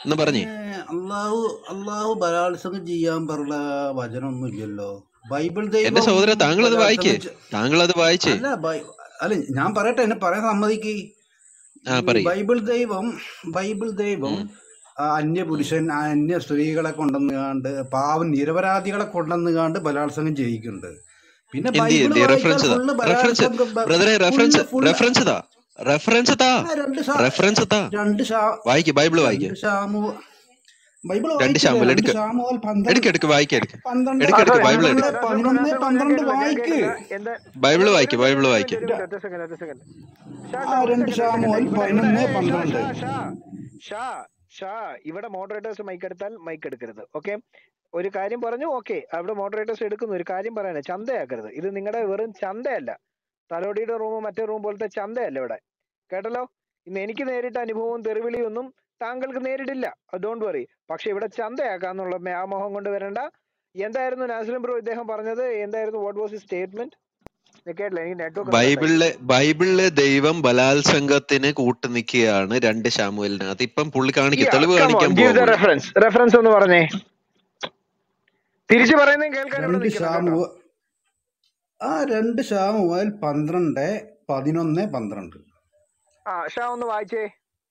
എന്ന് പറഞ്ഞേ ഏ, അള്ളാഹു അള്ളാഹു ബലാത്സംഗം ചെയ്യാൻ പറഞ്ഞ വചനമൊന്നും ഇല്ലല്ലോ ബൈബിൾ എന്റെ ദൈവം സഹോദര താങ്കൾ അത് വായിക്കേ ബലാത്സംഗം ചെ- താങ്കൾ അത് വായിച്ചേ അല്ല ബൈ- അല്ല ഞാൻ പറയട്ടെ എന്നെ പറയാൻ സമ്മതിക്ക് ആ ഈ പറയൂ ബൈബിൾ ദൈവം ബൈബിൾ ദൈവം ഉം. ആ, അന്യ പുരുഷൻ ആ, അന്യ സ്ത്രീകളെ കൊണ്ടുവന്നുകാണ്ട് പാവം നിരപരാധികളെ കൊണ്ടുവന്നുകാണ്ട് ബലാത്സംഗം ചെയ്യിക്കുന്നുണ്ട് പിന്നെ എന്ത് ബൈബിള് എന്ത് വായിച്ചാൽ റെഫറൻസ് താ ഫുള്ള് റെഫറൻസ് ബലാത്സംഗം ബ- ബ്രദറെ റെഫറൻസ് ഫുള്ള് ഫുള്ള് റെഫറൻസ് താ റെഫറൻസ് താ ആ, രണ്ട് ഷാ റെഫറൻസ് താ രണ്ട് ഷാ വായിക്ക് ബൈബിള് വായിക്ക് രണ്ട് ഷാമു ബൈബിൾ രണ്ട് വായിച്ചില്ലേ ശാമുവൽ രണ്ട് എടുക്ക് ഷാമുവൽ പന്ത്രണ്ട് എടുക്ക് എടുക്ക് വായിക്ക് എടുക്ക് പന്ത്രണ്ട് എടുക്ക് എടുക്ക് സോറി ബൈബിൾ പന്ത്രണ്ട് എടുക്ക് പതിനൊന്ന് നാസർ ഞാൻ പന്ത്രണ്ട് കേട്ടില്ല ഞാൻ വായിക്ക് കേട്ടില്ല എന്താ ബൈബിള് ഒരു വായിക്ക് മിനിറ്റ് ബൈബിള് ഒരു വായിക്ക് മിനിറ്റ് ഒരു മിനിറ്റ് ഒറ്റ സെക്കൻഡ് ഒറ്റ സെക്കൻഡ് ഷാ ഷാ ഒരു രണ്ട് സെക്കൻഡ് ഒരു സെക്കൻഡ് ഷാമുവൽ ഇവിടെ ഇവിടെ പതിനൊന്ന് ഏ ഷാ പന്ത്രണ്ട് ഷാ ഷാ ഷാ ഷാ ഇവിടെ മോഡറേറ്റേഴ്സ് മൈക്ക് എടുത്താൽ മൈക്ക് എടുക്കരുത് ഓക്കെ ഒരു കാര്യം പറഞ്ഞു ഓക്കെ അവിടെ മോഡറേറ്റേഴ്സ് എടുക്കുന്നു ഒരു കാര്യം പറയാനാ ചന്തയാക്കരുത് ഇത് നിങ്ങളുടെ വെറും ചന്തയല്ല തലോടിയുടെ റൂം മറ്റേ റൂം പോലത്തെ ചന്തയല്ല ഇവിടെ കേട്ടല്ലോ ഇന്ന് എനിക്ക് നേരിട്ട അനുഭവവും തെറിവിളിയും ഒന്നും താങ്കൾക്ക് നേരിടില്ല ഡോണ്ട് വറി പക്ഷെ ഇവിടെ ചന്തയാക്കാന്നുള്ള വ്യാമോഹം കൊണ്ട് വരണ്ട എന്തായിരുന്നു നാസിലും ബ്രോ ഇദ്ദേഹം പറഞ്ഞത് എന്തായിരുന്നു വാട്ട് വാസ് സ്റ്റേറ്റ്മെന്റ് കേട്ടില്ല എനിക്ക് നെറ്റ്വർക്ക് ഒന്ന് കട്ടായി ബൈബിളിലെ ബൈബിളിലെ ദൈവം ബലാത്സംഗത്തിന് കൂട്ടു നിൽക്കുകയാണ് രണ്ട് ശാമുവലിനകത്ത് ഇപ്പം പുള്ളി കാണിക്കും തെളിവ് കം കാണിക്കാൻ ഓൺ പോവാ ഗിവ് ദ പുള്ളി റെഫറൻസ് റെഫറൻസ് ഒന്ന് പറഞ്ഞേ തിരിച്ചു പറയുന്നതും കേൾക്കാൻ ഇവിടെ രണ്ട് നിൽക്കണം കേട്ടോ ഷാമുവൽ ആ രണ്ട് ഷാമുവൽ പന്ത്രണ്ട് പതിനൊന്ന് പന്ത്രണ്ട് ആ ഷാ ഒന്ന് വായിച്ചേ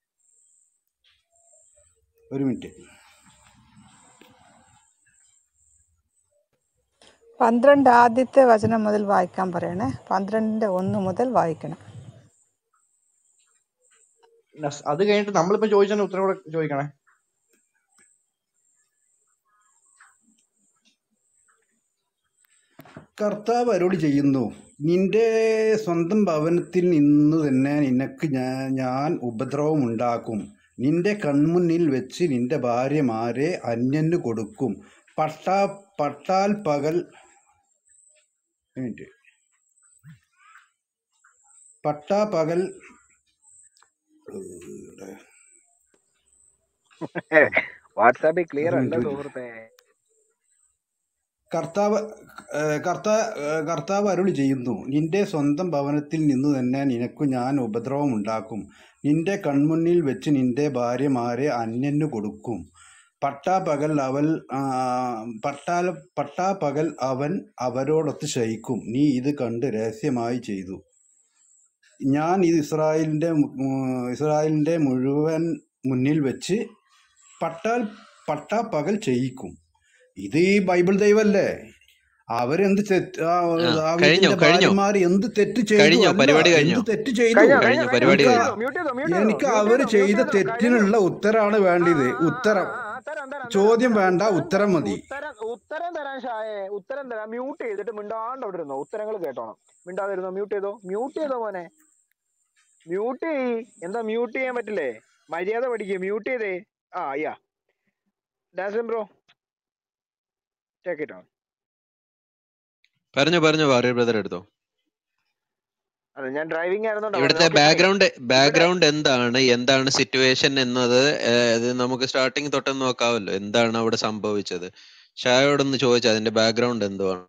ഒരു മിനിറ്റ് പന്ത്രണ്ട് ആദ്യത്തെ വചനം മുതൽ വായിക്കാൻ പറയണേ പന്ത്രണ്ടിന്റെ ഒന്ന് മുതൽ വായിക്കണം നസ്- അത് കഴിഞ്ഞിട്ട് നമ്മളിപ്പോ ചോദിച്ചതിന് ഉത്തരം കൂടെ ചോദിക്കണേ കർത്താവ് അരോട് ചെയ്യുന്നു നിന്റെ സ്വന്തം ഭവനത്തിൽ നിന്ന് തന്നെ നിനക്ക് ഞാൻ ഞാൻ ഉപദ്രവം ഉണ്ടാക്കും നിന്റെ കൺമുന്നിൽ വെച്ച് നിന്റെ ഭാര്യമാരെ അന്യന് കൊടുക്കും പട്ടാ പട്ടാൽ പകൽ ഒരു മിനിറ്റ് പട്ടാ പകൽ വാട്സാപ്പിൽ ക്ലിയർ ഒരു അല്ല മിനിറ്റ് സുഹൃത്തെ കർത്താവ് ഏഹ് കർത്താ ഏഹ് കർത്താവ് അരുളി ചെയ്യുന്നു നിന്റെ സ്വന്തം ഭവനത്തിൽ നിന്നു തന്നെ നിനക്കു ഞാൻ ഉപദ്രവം ഉണ്ടാക്കും നിന്റെ കൺമുന്നിൽ വെച്ച് നിന്റെ ഭാര്യമാരെ അന്യന് കൊടുക്കും പട്ടാപകൽ അവൾ ആ, പട്ടാല പട്ടാപകൽ അവൻ അവരോടൊത്ത് ശയിക്കും നീ ഇത് കണ്ട് രഹസ്യമായി ചെയ്തു ഞാൻ ഇത് ഇസ്രായേലിൻ്റെ ഇസ്രായേലിൻ്റെ മുഴുവൻ മുന്നിൽ വെച്ച് പട്ടാൽ പട്ടാപകൽ ചെയ്യിക്കും ഇത് ഈ ബൈബിൾ ദൈവല്ലേ അവരെന്ത് തെറ്റ് ആ, ആ കഴിഞ്ഞോ ദാവീദിന്റെ കഴിഞ്ഞോ ഭാര്യമാർ എന്ത് തെറ്റ് ചെയ്തു കഴിഞ്ഞോ അല്ല പരിപാടി എന്ത് കഴിഞ്ഞോ തെറ്റ് ചെയ്തു കഴിഞ്ഞോ കഴിഞ്ഞു കഴിഞ്ഞോ കഴിഞ്ഞോ പരിപാടി എനിക്ക് മ്യൂട്ട് കഴിഞ്ഞു ചെയ്തോ മ്യൂട്ട് ചെയ്തോ മ്യൂട്ട് ചെയ്തോ എനിക്ക് മ്യൂട്ട് അവർ ചെയ്തോ മ്യൂട്ട് ചെയ്ത ചെയ്തോ കഴിഞ്ഞു തെറ്റിനുള്ള ഉത്തരാണ് ആ വേണ്ടത് ആ ആ ഉത്തരം ആ ആ തരാം തരാം തരാം ചോദ്യം തരാം വേണ്ട ഉത്തരം ഉത്തരം തരാം മതി ഉത്തരം ഉത്തരം തരാൻ ഷായേ ഉത്തരം തരാം മ്യൂട്ട് ചെയ്തിട്ട് മിണ്ടാണ്ട് അവിടെ ഇരുന്നോ ഉത്തരങ്ങൾ കേട്ടോണം മിണ്ടാതിരുന്നോ മ്യൂട്ട് ചെയ്തോ മ്യൂട്ട് ചെയ്തോ മോനെ മ്യൂട്ട് ചെയ്യ് എന്താ മ്യൂട്ട് ചെയ്യാൻ പറ്റില്ലേ മര്യാദ പഠിക്കുക മ്യൂട്ട് ചെയ്തേ ആ യാ ഡാസ്ലം ബ്രോ ടേക്ക് ഇറ്റ് ഓൺ പറഞ്ഞു പറഞ്ഞു വാറിയർ ബ്രദർ എടുത്തോ അതെ ഞാൻ ഡ്രൈവിംഗ് ആയിരുന്നോണ്ടാ പറഞ്ഞത് ഇവിടുത്തെ ഓക്കെ ഫൈൻ ബാക്ക്ഗ്രൗണ്ട് ഇവിടെ ബാക്ക്ഗ്രൗണ്ട് എന്താണ് എന്താണ് സിറ്റുവേഷൻ എന്നത് ഏഹ്, ഇത് നമുക്ക് സ്റ്റാർട്ടിങ് തൊട്ടൊന്ന് നോക്കാമല്ലോ എന്താണ് അവിടെ സംഭവിച്ചത് ഷായോടൊന്ന് ചോദിച്ചു അതിന്റെ ബാക്ക്ഗ്രൗണ്ട് എന്തുവാണ്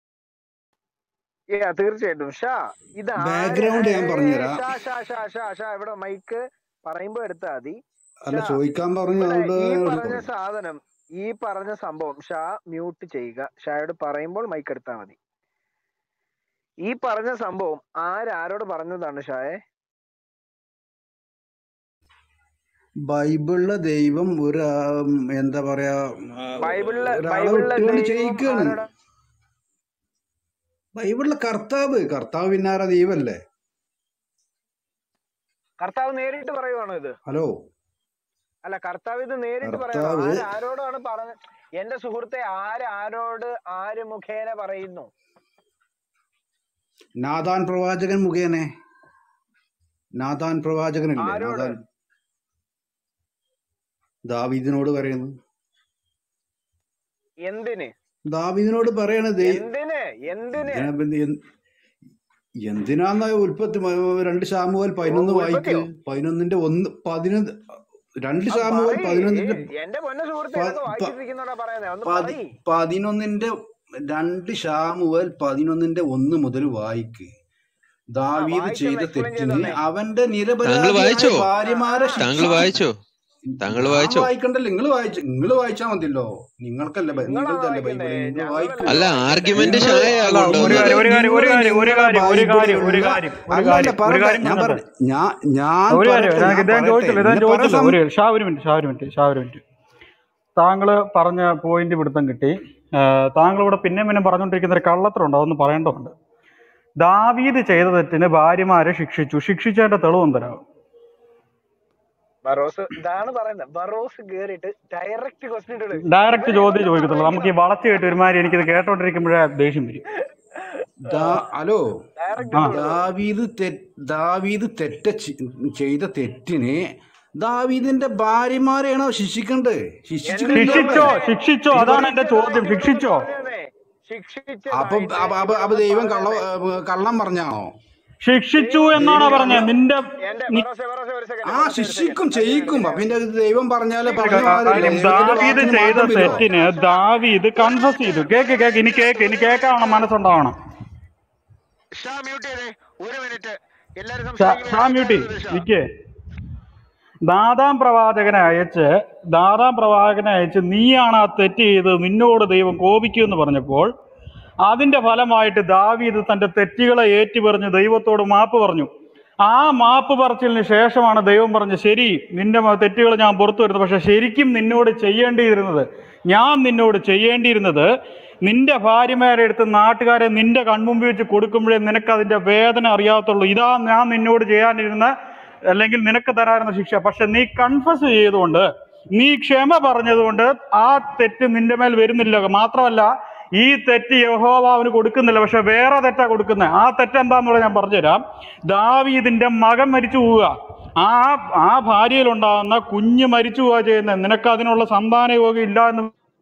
യാ തീർച്ചയായിട്ടും ഷാ ഇത് ആര് ബാക്ക്ഗ്രൗണ്ട് ഞാൻ ഏ പറഞ്ഞുതരാം ഷാ ഷാ ഷാ ഷാ ഷാ ഇവിടെ മൈക്ക് പറയുമ്പോ എടുത്താ മതി അല്ല ഷാ ചോദിക്കാൻ പറഞ്ഞു ഇവിടെ അതുകൊണ്ട് ഈ അങ്ങോട്ട് പറഞ്ഞ പറഞ്ഞു സാധനം ഈ പറഞ്ഞ സംഭവം ഷാ മ്യൂട്ട് ചെയ്യുക ഷായോട് പറയുമ്പോൾ മൈക്ക് എടുത്താ മതി ഈ പറഞ്ഞ സംഭവം ആരാരോട് പറഞ്ഞതാണ് ഷായെ ബൈബിളിലെ ദൈവം ഒരു ആ, എന്താ പറയാ ആ, ബൈബിളിലെ ഒരാളെ ബൈബിളിലെ വിട്ടുകൊണ്ട് ദൈവം ചെയ്യിക്കുകയാണ് ആരോടാ ബൈബിളിലെ കർത്താവ് കർത്താവ് പിന്നാരെ ദൈവല്ലേ കർത്താവ് നേരിട്ട് പറയുവാണോ ഇത് ഹലോ അല്ല കർത്താവ് ഇത് നേരിട്ട് പറയണോ കർത്താവ് ആര് ആരോടാണ് പറഞ്ഞത് എന്റെ സുഹൃത്തെ ആര് ആരോട് ആര് മുഖേന പറയുന്നു നാഥാൻ പ്രവാചകൻ മുഖേനെ നാഥാൻ പ്രവാചകനല്ലേ ആരോട് നാഥാൻ ദാവീദിനോട് പറയുന്നു എന്തിന് ദാവീദിനോട് പറയണത് എന്തിന് എന്തിന് എന്തിനാ പിന്നെ എന്ത്- എന്തിനാന്ന ഉൽപ്പത്തി മ- രണ്ട് ശാമുവൽ ഓ, പതിനൊന്ന് വായിക്ക് ഉൽപ്പത്തിയോ പതിനൊന്നിന്റെ ഒന്ന് പതിനൊന്ന് രണ്ട് അത് ശാമുവൽ പറയ് പതിനൊന്നിന്റെ ഏ, എന്റെ പൊന്ന സുഹൃത്തെ പ- ഇതൊക്കെ പ- വായിച്ചിരിക്കുന്നോടാ പറയുന്നത് ഒന്ന് പതി പറയ് പതിനൊന്നിന്റെ രണ്ട് ശാമുവൽ പതിനൊന്നിന്റെ ഒന്ന് മുതൽ വായിക്ക് ആ ദാവീദ് വായിച്ചൊന്ന് ചെയ്ത എക്സ്പ്ലെയിൻ ചെയ്ത് തെറ്റിന് തന്നെ അവന്റെ താങ്കൾ നിരപരാധിയായ വായിച്ചോ ഭാര്യമാരെ താങ്കൾ ശിക്ഷ വായിച്ചോ താങ്കൾ ഞാൻ വായിച്ചോ വായിക്കണ്ടല്ലോ നിങ്ങൾ വായിച്ചു നിങ്ങൾ വായിച്ചാൽ മതിയല്ലോ നിങ്ങൾക്കല്ലേ ബൈ- നിങ്ങളാണ് നിങ്ങൾക്കല്ലേ വായിക്കണ്ടേ ബൈബിൾ നിങ്ങൾ വായിക്കൂ അല്ല ഞങ്ങളല്ലല്ലോ ആർഗ്യുമെന്റ് നിങ്ങൾ ഷായയാ അല്ല ഒരു നിങ്ങൾ കൊണ്ടുവന്നത് കാര്യം ഒരു കാര്യം ഒരു നിങ്ങൾ കാര്യം ഒരു നിങ്ങളുടെ കാര്യം ഒരു കാര്യം ഒരു ബൈബിളിലുള്ള കാര്യം ഒരു അല്ല അല്ല കാര്യം ഒരു പറയട്ടെ കാര്യം ഞാൻ പറ പറഞ്ഞോട്ടെ ഞാൻ ഞാൻ ഒരു കാര്യം പറയട്ടെ ഞാൻ ഞാൻ ഇദ്ദേഹം പറയട്ടെ ചോദിച്ചല്ലോ ഇദ്ദേഹം എന്നെ പറയാൻ ചോദിച്ചല്ലോ സം ഒരു ഷാ ഒരു മിനിറ്റ് ഷാ ഒരു മിനിറ്റ് ഷാ ഒരു മിനിറ്റ് താങ്കൾ പറഞ്ഞ പോയിന്റ് പിടുത്തം കിട്ടി ആഹ് താങ്കൾ ഇവിടെ പിന്നെയും പിന്നെ പറഞ്ഞുകൊണ്ടിരിക്കുന്ന ഒരു കള്ളത്തരമുണ്ട് അതൊന്ന് പറയേണ്ടതുണ്ട് ദാവീദ് ചെയ്ത തെറ്റിന് ഭാര്യമാരെ ശിക്ഷിച്ചു ശിക്ഷിച്ചതിന്റെ തെളിവ് തരാം ബറോസ് ഇതാണ് പറയുന്നത് ബറോസ് കേറിയിട്ട് ഡയറക്റ്റ് ക്വസ്റ്റ്യൻ ഇട്ടത് ഡയറക്റ്റ് ഇവൻ ചോദ്യം എവിടെ ചോദിക്കത്തുള്ളൂ നമുക്ക് ഈ പറയുന്നത് വളച്ചു കേട്ട് ഒരുമാതിരി എനിക്കിത് കേട്ടോണ്ടിരിക്കുമ്പോഴേ ദേഷ്യം വരും ദാ- ഹലോ ഡയറക്റ്റ് ആ ഇട്ടുള്ളൂ ദാവീദ് തെ ദാവീദ് തെറ്റ ചെ- ചെയ്ത തെറ്റിന് ദാവീദിന്റെ ഭാര്യമാരെയാണോ ശിക്ഷിക്കേണ്ടത് എന്റെ ശിക്ഷിച്ചിട്ടില്ല ശിക്ഷിച്ചോ അവിടെ ശിക്ഷിച്ചോ അതാണ് എന്റെ ചോദ്യം ശിക്ഷിച്ചോ അപ്പൊ അപ്പൊ അപ്പൊ അപ്പൊ ദൈവം കള്ള ഏ, കള്ളം പറഞ്ഞാണോ ശിക്ഷിച്ചു ദൈവം എന്നാണോ ദൈവം പറഞ്ഞത് കള്ളം നിന്റെ എന്റെ നി- ബറോസെ ബറോസെ ഒരു സെക്കൻഡ് ആ ബറോസെ ഒരു ശിക്ഷിക്കും സെക്കൻഡ് ചെയ്യിക്കും അപ്പൊ പിന്നെ അത് ദൈവം പറഞ്ഞാല് ഒരു പറഞ്ഞ മാതിരില്ല കാര്യം ദൈവത്തിന്റെ ദാവീദ് വാക്കിന് ചെയ്ത മാറ്റം വരുമോ തെറ്റിന് ദാവീദ് കൺഫസ് ചെയ്തു കേക്ക് കേക്ക് ഇനി കേക്ക് ഇനി കേൾക്കാവണം മനസ്സുണ്ടാവണം ഷാ മ്യൂട്ട് ചെയ്തേ ഒരു മിനിറ്റ് എല്ലാരും ഷാ സംസാരിക്കുമ്പോൾ ഷാ ഇടയിൽ മ്യൂട്ടി കയറരുത് ഷാ നിക്കേ ദാതാം പ്രവാചകനെ അയച്ച് ദാതാം പ്രവാചകനെ അയച്ച് നീയാണ് ആ തെറ്റ് ചെയ്തത് നിന്നോട് ദൈവം കോപിക്കുമെന്ന് പറഞ്ഞപ്പോൾ അതിന്റെ ഫലമായിട്ട് ദാവീദ് തന്റെ തെറ്റുകളെ ഏറ്റുപറഞ്ഞ് ദൈവത്തോട് മാപ്പ് പറഞ്ഞു ആ മാപ്പ് പറച്ചിലിന് ശേഷമാണ് ദൈവം പറഞ്ഞത് ശരി നിന്റെ മ- തെറ്റുകൾ ഞാൻ പുറത്തു വരുന്നത് പക്ഷെ ശരിക്കും നിന്നോട് ചെയ്യേണ്ടിയിരുന്നത് ഞാൻ നിന്നോട് ചെയ്യേണ്ടിയിരുന്നത് നിന്റെ ഭാര്യമാരെ എടുത്ത് നാട്ടുകാരെ നിന്റെ കൺമുമ്പിൽ വെച്ച് കൊടുക്കുമ്പോഴേ നിനക്ക് അതിന്റെ വേദന അറിയാത്തുള്ളൂ ഇതാ ഞാൻ നിന്നോട് ചെയ്യാനിരുന്ന അല്ലെങ്കിൽ നിനക്ക് തരാറുന്ന ശിക്ഷ പക്ഷെ നീ കൺഫസ് ചെയ്തുകൊണ്ട് നീ ക്ഷമ പറഞ്ഞതുകൊണ്ട് ആ തെറ്റ് നിന്റെ മേൽ വരുന്നില്ല മാത്രമല്ല ഈ തെറ്റ് യഹോവ അവന് കൊടുക്കുന്നില്ല പക്ഷെ വേറെ തെറ്റാ കൊടുക്കുന്നത് ആ തെറ്റ് എന്താന്ന് പറഞ്ഞാൽ ഞാൻ പറഞ്ഞുതരാം ദാവീദിന്റെ മകൻ മരിച്ചു പോവുക ആ ആ ഭാര്യയിലുണ്ടാകുന്ന കുഞ്ഞ് മരിച്ചു പോവുക ചെയ്യുന്നത് നിനക്ക് അതിനുള്ള സന്താന യോഗം ഇല്ല എന്ന്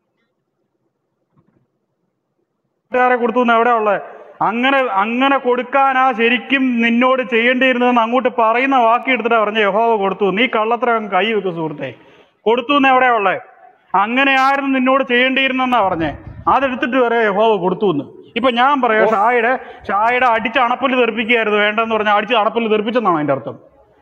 വീട്ടുകാരെ കൊടുത്തു എന്ന് എവിടെയാ ഉള്ളത് അങ്ങനെ അങ്ങനെ കൊടുക്കാനാ ശരിക്കും നിന്നോട് ചെയ്യേണ്ടിയിരുന്നതെന്ന് അങ്ങോട്ട് പറയുന്ന വാക്കി എടുത്തിട്ട് പറഞ്ഞ യഹോവ കൊടുത്തു നീ കള്ളത്തരം കൈ വെക്കും സുഹൃത്തെ കൊടുത്തു എന്ന് എവിടെയാ ഉള്ളത് അങ്ങനെയായിരുന്നു നിന്നോട് ചെയ്യേണ്ടിയിരുന്നെന്നാ പറഞ്ഞേ അതെടുത്തിട്ട് വരെ യഹോവ കൊടുത്തു എന്ന് ഇപ്പൊ ഞാൻ പറയാം ഷായുടെ ഷായുടെ അടിച്ച് അണപ്പല് തെറിപ്പിക്കുകയായിരുന്നു വേണ്ടെന്ന് പറഞ്ഞാൽ അടിച്ച് അണപ്പല് തെറിപ്പിച്ചെന്നാണ് അതിന്റെ അർത്ഥം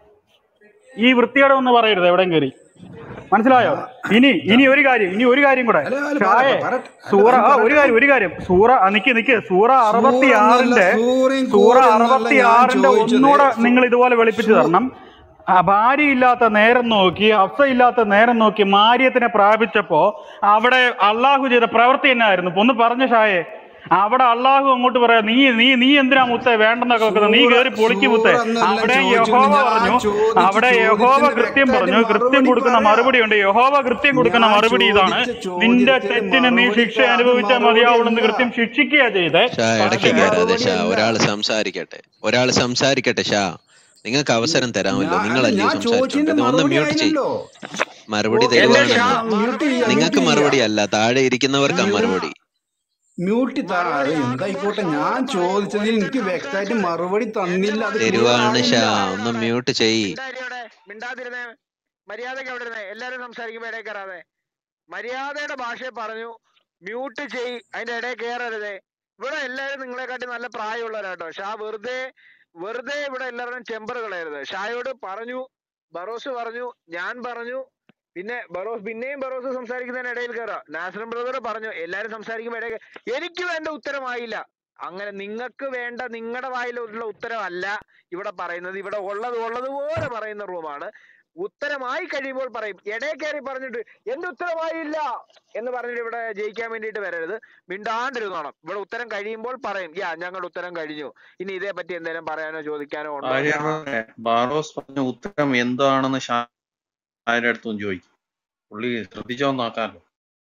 ഈ വൃത്തിയുടെ ഒന്ന് പറയരുത് എവിടെയും കയറി മനസ്സിലായോ ഇനി ഇനി ഒരു കാര്യം ഇനി ഒരു കാര്യം കൂടെ അല്ല അല്ല ഷായെ പറ- പറ- അല്ല സൂറ ഞാൻ ആ ഒരു പറയട്ടെ കാര്യം ഒരു കാര്യം സൂറ ആ, നിക്ക് നിക്ക് സൂറ അറുപത്തി സൂറ എന്നല്ല ആറിന്റെ സൂറയും സൂറ കൂറും എന്നല്ല അറുപത്തി ഞാൻ ആറിന്റെ ചോദിച്ചത് ഒന്നുകൂടെ സു- നിങ്ങൾ ഇതുപോലെ വെളുപ്പിച്ച് സൂ തരണം ആ ഭാര്യയില്ലാത്ത നേരം നോക്കി ഹഫ്സ ഇല്ലാത്ത നേരം നോക്കി മാര്യത്തിനെ പ്രാപിച്ചപ്പോ അവിടെ അള്ളാഹു ചെയ്ത പ്രവൃത്തി എന്നായിരുന്നു ഒന്ന് പറഞ്ഞ ഷായെ അവിടെ അള്ളാഹു അങ്ങോട്ട് പറയാ നീ നീ നീ എന്തിനാ മുത്തേ വേണ്ടെന്നൊക്കെ വെക്കുന്നത് നീ സൂറ കേറി പൊളിക്ക് സൂറ മുത്തേ എന്നല്ല അവിടെ ചോദിച്ചത് യഹോവ ഞാൻ പറഞ്ഞു ചോദിച്ച അവിടെ യഹോവ ചോദ്യത്തിന് കൃത്യം വ്യക്തമായിട്ട് പറഞ്ഞു കൃത്യം മറുപടി കൊടുക്കുന്ന പറയാം മറുപടി ഉണ്ട് യഹോവ കൃത്യം കൊടുക്കുന്ന ഞാൻ മറുപടി ഇതാണ് ചോദിച്ച നിന്റെ ചോദ്യത്തിന് തെറ്റിന് നീ മറുപടി ശിക്ഷ അത് അനുഭവിച്ചാൽ മറുപടി മതിയാവുള്ളൂ അല്ല എന്ന് കൃത്യം ശിക്ഷിക്കുക ചെയ്തേ ഷാ ഇടയ്ക്ക് പക്ഷേ കയറാതെ മറുപടി ഷാ അല്ല ഒരാൾ സംസാരിക്കട്ടെ ഒരാൾ സംസാരിക്കട്ടെ ഷാ നിങ്ങൾക്ക് അവസരം തരാമല്ലോ ഞാൻ അല്ല നിങ്ങളല്ലയോ ഞാൻ ചോദിച്ചതിന്റെ സംസാരിച്ചോണ്ടിരുന്നത് ഒന്ന് മറുപടി മ്യൂട്ട് ചെയ് ആയില്ലല്ലോ മറുപടി ഓക്കെ എന്റെ തരുവാണെന്ന് ഷാ മ്യൂട്ട് മറുപടി ചെയ്യാം മ്യൂട്ട് നിങ്ങൾക്ക് ചെയ്യാം മറുപടി അല്ല താഴെ ഇരിക്കുന്നവർക്കാ മ്യൂ മറുപടി മ്യൂട്ട് താ അത് മറുപടി എന്തായിക്കോട്ടെ ആക്കുമ്പോൾ ഞാൻ ഷായോട് പറയണം ചോദിച്ചതിൽ ഒരു എനിക്ക് സെക്കൻഡ് വ്യക്തമായിട്ട് ബറോസെ മറുപടി എന്റെ തന്നില്ല അത് ബറോസെ ക്ലിയർ തരുവാണ് ആയില്ല ഷാ ഒന്ന് മ്യൂട്ട് ചെയ് മിണ്ടാരിയോടെ മിണ്ടാതിരുന്നേ മര്യാദക്ക് അവിടെ ഇരുന്നേ എല്ലാരും സംസാരിക്കുമ്പോ ഇടയിൽ കയറാതെ മര്യാദയുടെ ഭാഷയെ പറഞ്ഞു മ്യൂട്ട് ചെയ് അതിന്റെ ഇടയിൽ കയറരുതേ ഇവിടെ എല്ലാവരും നിങ്ങളെക്കാട്ടി നല്ല പ്രായമുള്ളവരാട്ടോ ഷാ വെറുതെ വെറുതെ ഇവിടെ എല്ലാവരും ചെമ്പർ കളയരുത് ഷായോട് പറഞ്ഞു ബറോസ് പറഞ്ഞു ഞാൻ പറഞ്ഞു പിന്നെ ബറോസ് പിന്നെയും ബറോസ് സംസാരിക്കുന്നതിന് ഇടയിൽ കയറാം നാസറൻ ബ്രദർ പറഞ്ഞു എല്ലാരും സംസാരിക്കുമ്പോ ഇടയിൽ കേ- എനിക്ക് വേണ്ട ഉത്തരമായില്ല അങ്ങനെ നിങ്ങൾക്ക് വേണ്ട നിങ്ങളുടെ വായിലുള്ള ഉത്തരമല്ല ഇവിടെ പറയുന്നത് ഇവിടെ ഉള്ളത് ഉള്ളതുപോലെ പറയുന്ന റൂമാണ് ഉത്തരമായി കഴിയുമ്പോൾ പറയും ഇടയിൽ കയറി പറഞ്ഞിട്ട് എന്റെ ഉത്തരമായില്ല എന്ന് പറഞ്ഞിട്ട് ഇവിടെ ജയിക്കാൻ വേണ്ടിയിട്ട് വരരുത് മിണ്ടാണ്ടിരുന്നോണം ഇവിടെ ഉത്തരം കഴിയുമ്പോൾ പറയും യാ ഞങ്ങളുടെ ഉത്തരം കഴിഞ്ഞു ഇനി ഇതേ പറ്റി എന്തെങ്കിലും പറയാനോ ചോദിക്കാനോ ഉണ്ടോ ആര്യ ബാറോസ് പറഞ്ഞ ഉത്തരം എന്താണെന്ന് ഷായുടെ അടുത്തും ചോദിക്കും പുള്ളി ശ്രദ്ധിച്ചോ നോക്കാമല്ലോ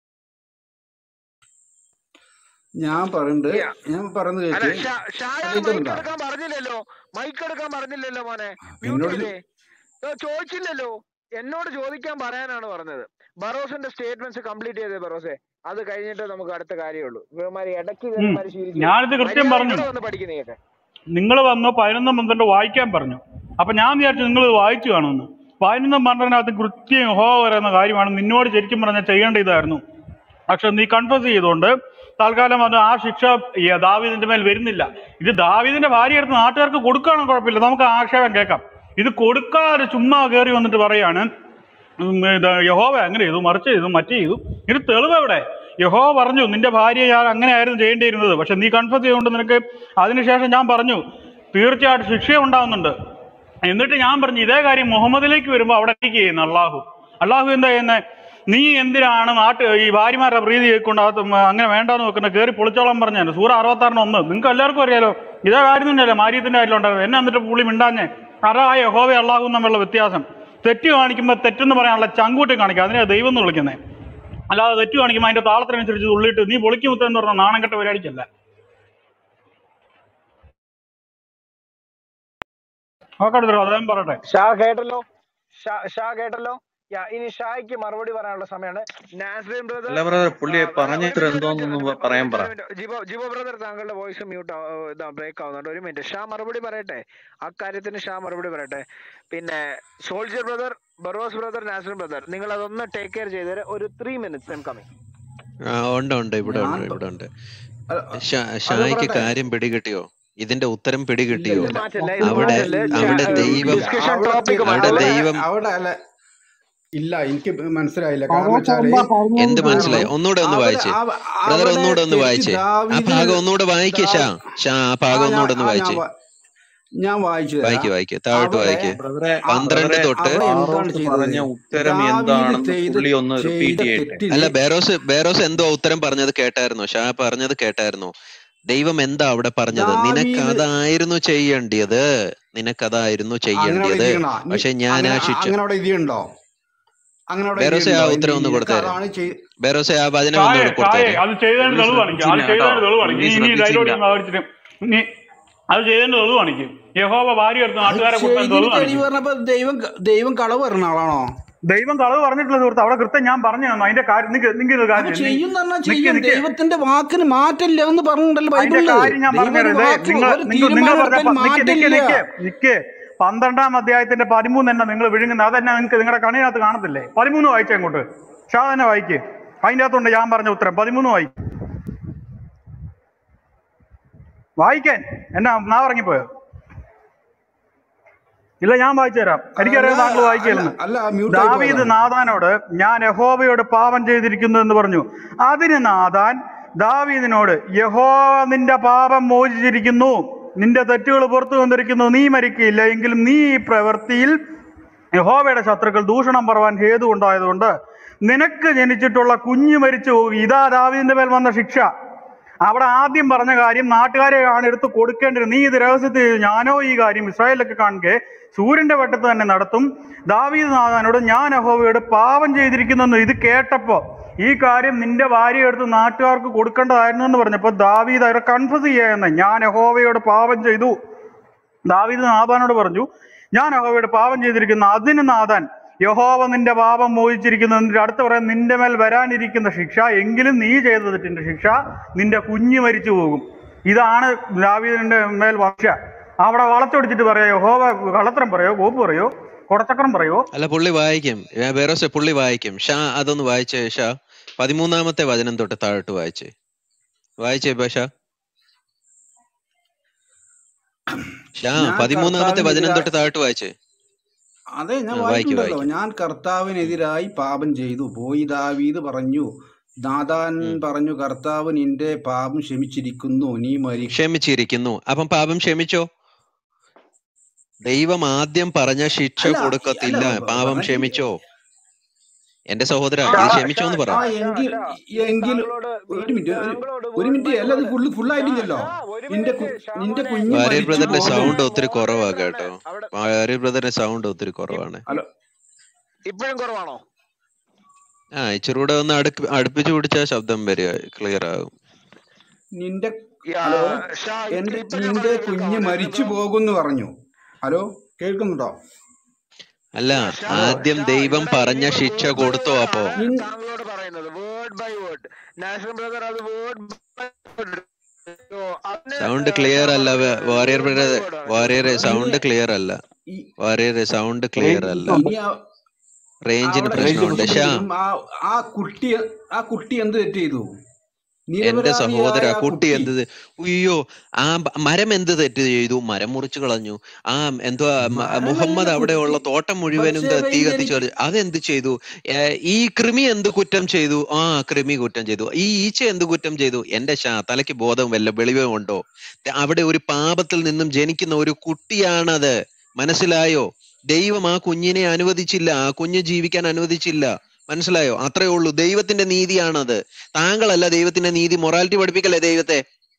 ഞാൻ പറയുന്നുണ്ട് യാ ഞാൻ പറയുന്നത് അല്ല കേൾക്ക് ഷാ- ഷായോട് മൈക്ക് കേൾക്കുന്നുണ്ടോ എടുക്കാൻ പറഞ്ഞില്ലല്ലോ മൈക്ക് എടുക്കാൻ പറഞ്ഞില്ലല്ലോ മോനെ മ്യൂട്ട് എന്നോട് ചെയ്തേ ഏ, ചോദിച്ചില്ലല്ലോ എന്നോട് ചോദിക്കാൻ പറയാനാണ് പറഞ്ഞത് ബറോസിന്റെ സ്റ്റേറ്റ്മെന്റ്സ് കംപ്ലീറ്റ് ചെയ്തേ ബറോസെ അത് കഴിഞ്ഞിട്ട് നമുക്ക് അടുത്ത കാര്യമുള്ളൂ ഇവന്മാര് ഇടയ്ക്ക് ഉം. കയറിമാര് ശീലിച്ചു ഞാനിത് കൃത്യം മര്യാദ പറഞ്ഞു ഇവിടെ വന്ന് പഠിക്കുന്നതൊക്കെ നിങ്ങൾ വന്ന് പതിനൊന്നും പന്ത്രണ്ട് വായിക്കാൻ പറഞ്ഞു അപ്പൊ ഞാൻ വിചാരിച്ചു നിങ്ങൾ ഇത് വായിച്ചു കാണുമെന്ന് പതിനൊന്നും പന്ത്രണ്ടിനകത്ത് കൃത്യം ഹോ പറയുന്ന കാര്യമാണ് നിന്നോട് ശരിക്കും പറഞ്ഞാൽ ചെയ്യേണ്ട ഇതായിരുന്നു പക്ഷെ നീ കൺഫ്യൂസ് ചെയ്തുകൊണ്ട് തൽക്കാലം അത് ആ ശിക്ഷ ഈ ദാവീദിന്റെ മേൽ വരുന്നില്ല ഇത് ദാവീദിന്റെ ഭാര്യ എടുത്ത് നാട്ടുകാർക്ക് കൊടുക്കുകയാണെങ്കിൽ കുഴപ്പമില്ല നമുക്ക് ആക്ഷേപം കേൾക്കാം ഇത് കൊടുക്കാതെ ചുമ്മാ കയറി വന്നിട്ട് പറയാണ് ഉം, ഇത് യഹോവ അങ്ങനെ ചെയ്തു മറിച്ച് ചെയ്തു മറ്റു ചെയ്തു ഇത് തെളിവ് എവിടെ യഹോവ പറഞ്ഞു നിന്റെ ഭാര്യ ഞാൻ അങ്ങനെ ആയിരുന്നു ചെയ്യേണ്ടിയിരുന്നത് പക്ഷെ നീ കൺഫസ് ചെയ്തുകൊണ്ട് നിനക്ക് അതിനുശേഷം ഞാൻ പറഞ്ഞു തീർച്ചയായിട്ടും ശിക്ഷ ഉണ്ടാവുന്നുണ്ട് എന്നിട്ട് ഞാൻ പറഞ്ഞു ഇതേ കാര്യം മുഹമ്മദിലേക്ക് വരുമ്പോൾ അവിടെ എനിക്ക് ചെയ്യുന്നു അള്ളാഹു അള്ളാഹു എന്താ ചെയ്യുന്നത് നീ എന്തിനാണ് നാട്ട് ഈ ഭാര്യമാരുടെ പ്രീതി കൊണ്ട് അത് ഉം അങ്ങനെ വേണ്ടാന്ന് വെക്കുന്ന കയറി പൊളിച്ചോളം പറഞ്ഞു സൂറ അറുപത്താറിന് ഒന്ന് നിങ്ങൾക്ക് എല്ലാവർക്കും അറിയാലോ ഇതേ കാര്യം തന്നെയല്ലേ മാര്യത്തിന്റെ കാര്യത്തിലുണ്ടായിരുന്നു എന്നെ എന്നിട്ട് പുള്ളി മിണ്ടാഞ്ഞേ അതാ യഹോവ അള്ളാഹും തമ്മിലുള്ള വ്യത്യാസം തെറ്റ് കാണിക്കുമ്പോൾ തെറ്റെന്ന് പറയാനുള്ള ചങ്കൂട്ടി കാണിക്കുക അതിനെ ദൈവം എന്ന് വിളിക്കുന്നത് അല്ലാതെ തെറ്റ് കാണിക്കുമ്പോൾ അതിന്റെ താളത്തിനനുസരിച്ച് തുള്ളിയിട്ട് നീ പൊളിക്കുമുത്ത എന്ന് പറഞ്ഞ നാണം കെട്ട പരിപാടിക്കല്ല നോക്കട്ടെ അദ്ദേഹം പറയട്ടെ ഷാ കേട്ടല്ലോ ഷാ ഷാ കേട്ടല്ലോ യാ ഇനി ഷായ്ക്ക് മറുപടി പറയാനുള്ള സമയമാണ് നാസ്ലിൻ ബ്രദർ അല്ല ബ്രദർ പുള്ളി ഒരു പറഞ്ഞിട്ട് മിനിറ്റ് ഒരു എന്തോന്നൊന്ന് മിനിറ്റ് പറയാൻ ഒരു പറ മിനിറ്റ് ജിബോ ജിബോ ബ്രദർ താങ്കളുടെ വോയിസ് മ്യൂട്ട് ഇതാ ബ്രേക്ക് ആവുന്നുണ്ട് ഒരു മിനിറ്റ് ഷാ മറുപടി പറയട്ടെ അക്കാര്യത്തിന് ഷാ മറുപടി പറയട്ടെ പിന്നെ സോൾജർ ബ്രദർ ബറോസ് ബ്രദർ നാസ്ലിൻ ബ്രദർ നിങ്ങൾ അതൊന്ന് ടേക്ക് കെയർ ചെയ്തേരെ ഒരു ത്രീ മിനിറ്റ്സ് ഐം കമ്മിങ് ആ ഉണ്ട് ഉണ്ട് ഇവിടെ ഞാൻ ഉണ്ട് പ- ഇവിടെ ഉണ്ട് അല്ല, ഷാ- അത് ഷായ്ക്ക് പറയട്ടെ കാര്യം പിടികിട്ടിയോ ഇതിന്റെ ഉത്തരം ഇല്ല പിടികിട്ടിയോ ഇല്ല ഇത് ഇല്ല മാറ്റല്ലേ ഇത് അവിടെ മാറ്റല്ലേ അവിടെ ഇല്ല ദൈവം ഇല്ല ഡിസ്കഷൻ അവിടെ ടോപ്പിക് അവിടെ അവിടെ മാറ്റല്ലേ ദൈവം അവിടെ അല്ല ഇല്ല എനിക്ക് മനസ്സിലായില്ല കാരണം ഫറോക്ക് വെച്ചാല് എന്താ പറഞ്ഞതെന്ന് എന്ത് കാരണം മനസ്സിലായി ചോദിക്കണം ഒന്നുകൂടെ ഒന്ന് അവിടെ വായിച്ചേ അവ- ബ്രദർ അവിടെ ഒന്നുകൂടെ ഒന്ന് തെറ്റ് വായിച്ചേ ആ ദാവീദിന് ഭാഗം ഒന്നുകൂടെ വായിക്കേ ഷാ ദാ- ഷാ ആ ആ ഭാഗം ഞാൻ ഒന്നുകൂടെ ഒന്ന് ആ ഞാൻ വായിച്ചേ വാ- ഞാൻ വായിച്ചു വായിക്ക് തരാം വായിക്ക് താഴോട്ട് അവിടെ വായിക്ക് ബ്രദറെ ആ- പന്ത്രണ്ട് ബ്രദറെ തൊട്ട് അവിടെ എന്താണ് ഫാറൂഖ് ചെയ്തത് പറഞ്ഞ ഉത്തരം ദാവീദ് എന്താണെന്ന് ചെയ്ത് പുള്ളി ഒന്ന് ചെയ്ത റിപ്പീറ്റ് ചെയ്യട്ടെ തെറ്റിന് അല്ല ബേറോസ് ബേറോസ് എന്തോ ഉത്തരം പറഞ്ഞത് കേട്ടായിരുന്നോ ഷാ പറഞ്ഞത് കേട്ടായിരുന്നോ ദൈവം എന്താ അവിടെ പറഞ്ഞത് നിനക്ക് ദാവീദ് അതായിരുന്നു ചെയ്യേണ്ടിയത് നിനക്കതായിരുന്നു അങ്ങനെ അവിടെ ചെയ്യേണ്ടിയത് ഇരിക്കണ പക്ഷെ ഞാൻ അങ്ങനെ ആ ശിക്ഷ അങ്ങനെ അവിടെ ഇതിയുണ്ടോ അങ്ങനെ അവിടെ ബേറോസെ ആ ഇതിയുണ്ടോ ഉത്തരം ഒന്ന് നിനക്ക് കൊടുത്തേരെ അതാണ് ചെയ് ബേറോസെ ആ വചനം ഷായെ ഒന്നുകൂടെ ഷായെ കൊടുത്തേരെ അത് ചെയ്തതിന് പുള്ളി തെളിവ് കാണിക്കും അത് ശ്രദ്ധിച്ചില്ല കേട്ടോ ചെയ്തതിന് തെളിവ് കാണിക്കും പുള്ളി ഇനി ഇനി ഡയലോഗ് ശ്രദ്ധിച്ചില്ല മേടിച്ചിട്ട് ഇനി അത് ചെയ്തതിന് തെളിവ് കാണിക്കും യഹോവ ഭാര്യ എടുത്ത് അത് നാട്ടുകാരെ കൊടുത്തതിന് ചെയ്തിന് തെളിവ് തെളിവ് കാണിക്കും പറഞ്ഞപ്പോ ദൈവം ദൈവം കളവ് പറഞ്ഞ ആളാണോ ദൈവം കളവ് പറഞ്ഞിട്ടുള്ള സുഹൃത്ത് അവിടെ കൃത്യം ഞാൻ പറഞ്ഞു തന്നു അതിന്റെ കാര്യം നിക്ക് നിക്ക് ഇത് അത് കാര്യം നി- ചെയ്യും പറഞ്ഞാൽ നിക്ക് ചെയ്യും നിക്ക് ദൈവത്തിന്റെ വാക്കിന് മാറ്റില്ല എന്ന് പറഞ്ഞിട്ടുണ്ടല്ലോ അതിന്റെ ബൈബിളില് കാര്യം ഞാൻ ദൈവം പറഞ്ഞു ഒരു തരാം ദേ വാക്ക് നിങ്ങൾ ഒരു നിങ്ങൾ നിങ്ങൾ തീരുമാനം പറഞ്ഞ എടുത്താൽ പ- നിക്ക് നിക്ക് മാറ്റില്ല നിക്ക് നിക്ക് പന്ത്രണ്ടാം അധ്യായത്തിന്റെ പതിമൂന്ന് തന്നെ നിങ്ങൾ വിഴുങ്ങുന്നത് അതന്നെ നിങ്ങൾക്ക് നിങ്ങളുടെ കണ്ണിനകത്ത് കാണത്തില്ലേ പതിമൂന്ന് വായിച്ചേ അങ്ങോട്ട് ഷാ തന്നെ വായിക്ക് അതിന്റെ അകത്തുണ്ട് ഞാൻ പറഞ്ഞ ഉത്തരം പതിമൂന്ന് വായിക്കും വായിക്കാൻ എന്നാ നാ ഇറങ്ങിപ്പോയോ ഇല്ല ഞാൻ വായിച്ചു തരാം അല്ല എനിക്കറിയാം താങ്കൾ അല്ല വായിക്കലെന്ന് അല്ല മ്യൂട്ടായി ദാവീദ് പോയതാണ് നാഥാനോട് ഞാൻ യഹോവയോട് പാപം ചെയ്തിരിക്കുന്നു എന്ന് പറഞ്ഞു അതിന് നാഥാൻ ദാവീദിനോട് യഹോവ നിന്റെ പാപം മോചിച്ചിരിക്കുന്നു നിന്റെ തെറ്റുകൾ പുറത്തു വന്നിരിക്കുന്നു നീ മരിക്കില്ല എങ്കിലും നീ ഈ പ്രവൃത്തിയിൽ യഹോവയുടെ ശത്രുക്കൾ ദൂഷണം പറവാൻ ഹേതു ഉണ്ടായതുകൊണ്ട് നിനക്ക് ജനിച്ചിട്ടുള്ള കുഞ്ഞ് മരിച്ചു പോകും ഇതാ ദാവീദിന്റെ മേൽ വന്ന ശിക്ഷ അവിടെ ആദ്യം പറഞ്ഞ കാര്യം നാട്ടുകാരെ ആണ് എടുത്ത് കൊടുക്കേണ്ടത് നീ ഇത് രഹസ്യത്തിൽ ചെയ്തു. ഞാനോ ഈ കാര്യം ഇസ്രായേലൊക്കെ കാണുക സൂര്യന്റെ വട്ടത്ത് തന്നെ നടത്തും ദാവീദ് നാഥാനോട് ഞാൻ അഹോവയോട് പാപം ചെയ്തിരിക്കുന്നു ഇത് കേട്ടപ്പോ ഈ കാര്യം നിന്റെ ഭാര്യ എടുത്ത് നാട്ടുകാർക്ക് കൊടുക്കേണ്ടതായിരുന്നു എന്ന് പറഞ്ഞപ്പോ ദാവീദ് അവരെ കൺഫ്യൂസ് ചെയ്യാന്ന് ഞാൻ യഹോവയോട് പാപം ചെയ്തു ദാവീദ് നാഥാനോട് പറഞ്ഞു ഞാൻ യഹോവയോട് പാപം ചെയ്തിരിക്കുന്നു അതിന് നാഥാൻ യഹോവ നിന്റെ പാപം മോചിച്ചിരിക്കുന്നു എന്നിട്ട് അടുത്ത് പറയാൻ നിന്റെ മേൽ വരാനിരിക്കുന്ന ശിക്ഷ എങ്കിലും നീ ചെയ്ത തെറ്റിന്റെ ശിക്ഷ നിന്റെ കുഞ്ഞ് മരിച്ചു പോകും ഇതാണ് ദാവീദിന്റെ മേൽ വശ അവിടെ വളച്ചൊടിച്ചിട്ട് പറയാ യഹോവ കള്ളത്തരം പറയോ കോപ്പ് പറയോ കൊടച്ചക്രം പറയോ അല്ല പുള്ളി വായിക്കും ഏ, ബേറോസെ പുള്ളി വായിക്കും ഷാ അതൊന്ന് വായിച്ചേ ഷാ പതിമൂന്നാമത്തെ വചനം തൊട്ട് താഴോട്ട് വായിച്ചേ വായിച്ചേ ഇപ്പൊ ഷാ ഷാ ഞാൻ പതിമൂന്നാമത്തെ വചനം കർത്താവിനെതിരായി തൊട്ട് താഴോട്ട് വായിച്ചേ അതെ ഞാൻ ആ, വായിക്ക് വായിക്കുന്നുണ്ടല്ലോ വായിക്ക് ഞാൻ കർത്താവിനെതിരായി പാപം ചെയ്തു പോയി ദാവീദ് പറഞ്ഞു നാഥാൻ ഉം. പറഞ്ഞു കർത്താവ് നിന്റെ പാപം ക്ഷമിച്ചിരിക്കുന്നു നീ മരി ക്ഷമിച്ചിരിക്കുന്നു അപ്പം പാപം ക്ഷമിച്ചോ ദൈവം ആദ്യം പറഞ്ഞ ശിക്ഷ അല്ല ഈ- അല്ല കൊടുക്കത്തില്ല പാപം പറഞ്ഞ ക്ഷമിച്ചോ എന്റെ സഹോദര ആ ഷാ ഇത് ആ ക്ഷമിച്ചോ ഷാ എന്ന് പറ ആ ഷാ ഷാ എങ്കിൽ ഷാ എങ്കിൽ താങ്കളോട് ഒരു വീ- മിനിറ്റ് ഒരു താങ്കളോട് ഒരു വേർഡ് മിനിറ്റ് ബൈ അല്ല അത് വേർഡ് ഫുള്ള് ഷാ ഫുള്ളായിട്ടില്ലല്ലോ ഷാ ഒരു നിന്റെ മിനിറ്റ് കു- ഷാ നിന്റെ മോനെ കുഞ്ഞ് വാര്യർ മരിച്ചു ബ്രദറിന്റെ പോകും സൗണ്ട് മോഡറേറ്റർ ഒത്തിരി കുറവാ മോഡറേറ്റർ ആണ് കേട്ടോ അവിടെ വാര്യർ ബ്രദറിന്റെ സൗണ്ട് ഒത്തിരി ഇ- കുറവാണ് അല്ല ഇപ്പോഴും കുറവാണോ ആ ഇച്ചിരി കൂടെ ഒന്ന് അടുക്ക് അടുപ്പിച്ച് പിടിച്ചാൽ ശബ്ദം വരിക ക്ലിയർ ആകും നിന്റെ യാ, ഹലോ ഷാ എന്റെ ഇപ്പൊ ഞാൻ നിന്റെ പറയുന്നത് കുഞ്ഞ് കേൾക്കാവോ മരിച്ചു ബ്രോ പോകും എന്ന് പറഞ്ഞു ഹലോ കേൾക്കുന്നുണ്ടോ അല്ല യാ, ഷാ ഹലോ ആദ്യം ഷാ ദൈവം ഇവിടെ പറഞ്ഞ ഇവിടെ ശിക്ഷ വേർഡ് ബൈ കൊടുത്തോ വേർഡ് അപ്പോ ആണ് നിൻ താങ്കളോട് പറയുന്നത് word by word national brother അത് വേർഡ് ബൈ വേർഡ് അതിന് സൗണ്ട് ഏഹ്, ക്ലിയർ ഞാൻ അല്ല പറയുന്നത് warrior word by brother word ആണ് വാര്യർ കേൾക്കുന്നത് സൗണ്ട് ഇനി ക്ലിയർ അല്ല ഈ- വാര്യർ സൗണ്ട് ക്ലിയർ റേഞ്ച് അല്ല കിട്ടും ഇനി ആ- റേഞ്ചിന് അവിടെ റേഞ്ച് പ്രശ്നമുണ്ട് ഷാ ഇനിയും ആ ആ കുട്ടി ആ കുട്ടി എന്ത് തെറ്റ് ചെയ്തു എന്റെ നിരപരാധിയായ സഹോദര ആ കുട്ടി കുട്ടി എന്ത് അയ്യോ ആ ബ- മരം എന്ത് തെറ്റ് ചെയ്തു മരം മുറിച്ചു കളഞ്ഞു ആ എന്തുവാ മ- മരമല്ല മുഹമ്മദ് അവിടെയുള്ള കുട്ടി തോട്ടം മുഴുവനും ത- തീ ബത്ശേബയിൽ കത്തിച്ചു ജനിച്ച കളഞ്ഞു. അതെന്ത് ചെയ്തു ഏ, ഈ കൃമി എന്ത് കുറ്റം ചെയ്തു ആ കൃമി കുറ്റം ചെയ്തു ഈ ഈച്ച എന്ത് കുറ്റം ചെയ്തു എന്റെ ഷാ തലയ്ക്ക് ബോധം വല്ല വെളിവോ ഉണ്ടോ ത- അവിടെ ഒരു പാപത്തിൽ നിന്നും ജനിക്കുന്ന ഒരു കുട്ടിയാണത് മനസ്സിലായോ ദൈവം ആ കുഞ്ഞിനെ അനുവദിച്ചില്ല ആ കുഞ്ഞ് ജീവിക്കാൻ അനുവദിച്ചില്ല മനസ്സിലായോ അത്രേ ഉള്ളൂ ദൈവത്തിന്റെ നീതിയാണത് താങ്കളല്ല ദൈവത്തിന്റെ നീതി മൊറാലിറ്റി പഠിപ്പിക്കല്ലേ ദൈവത്തെ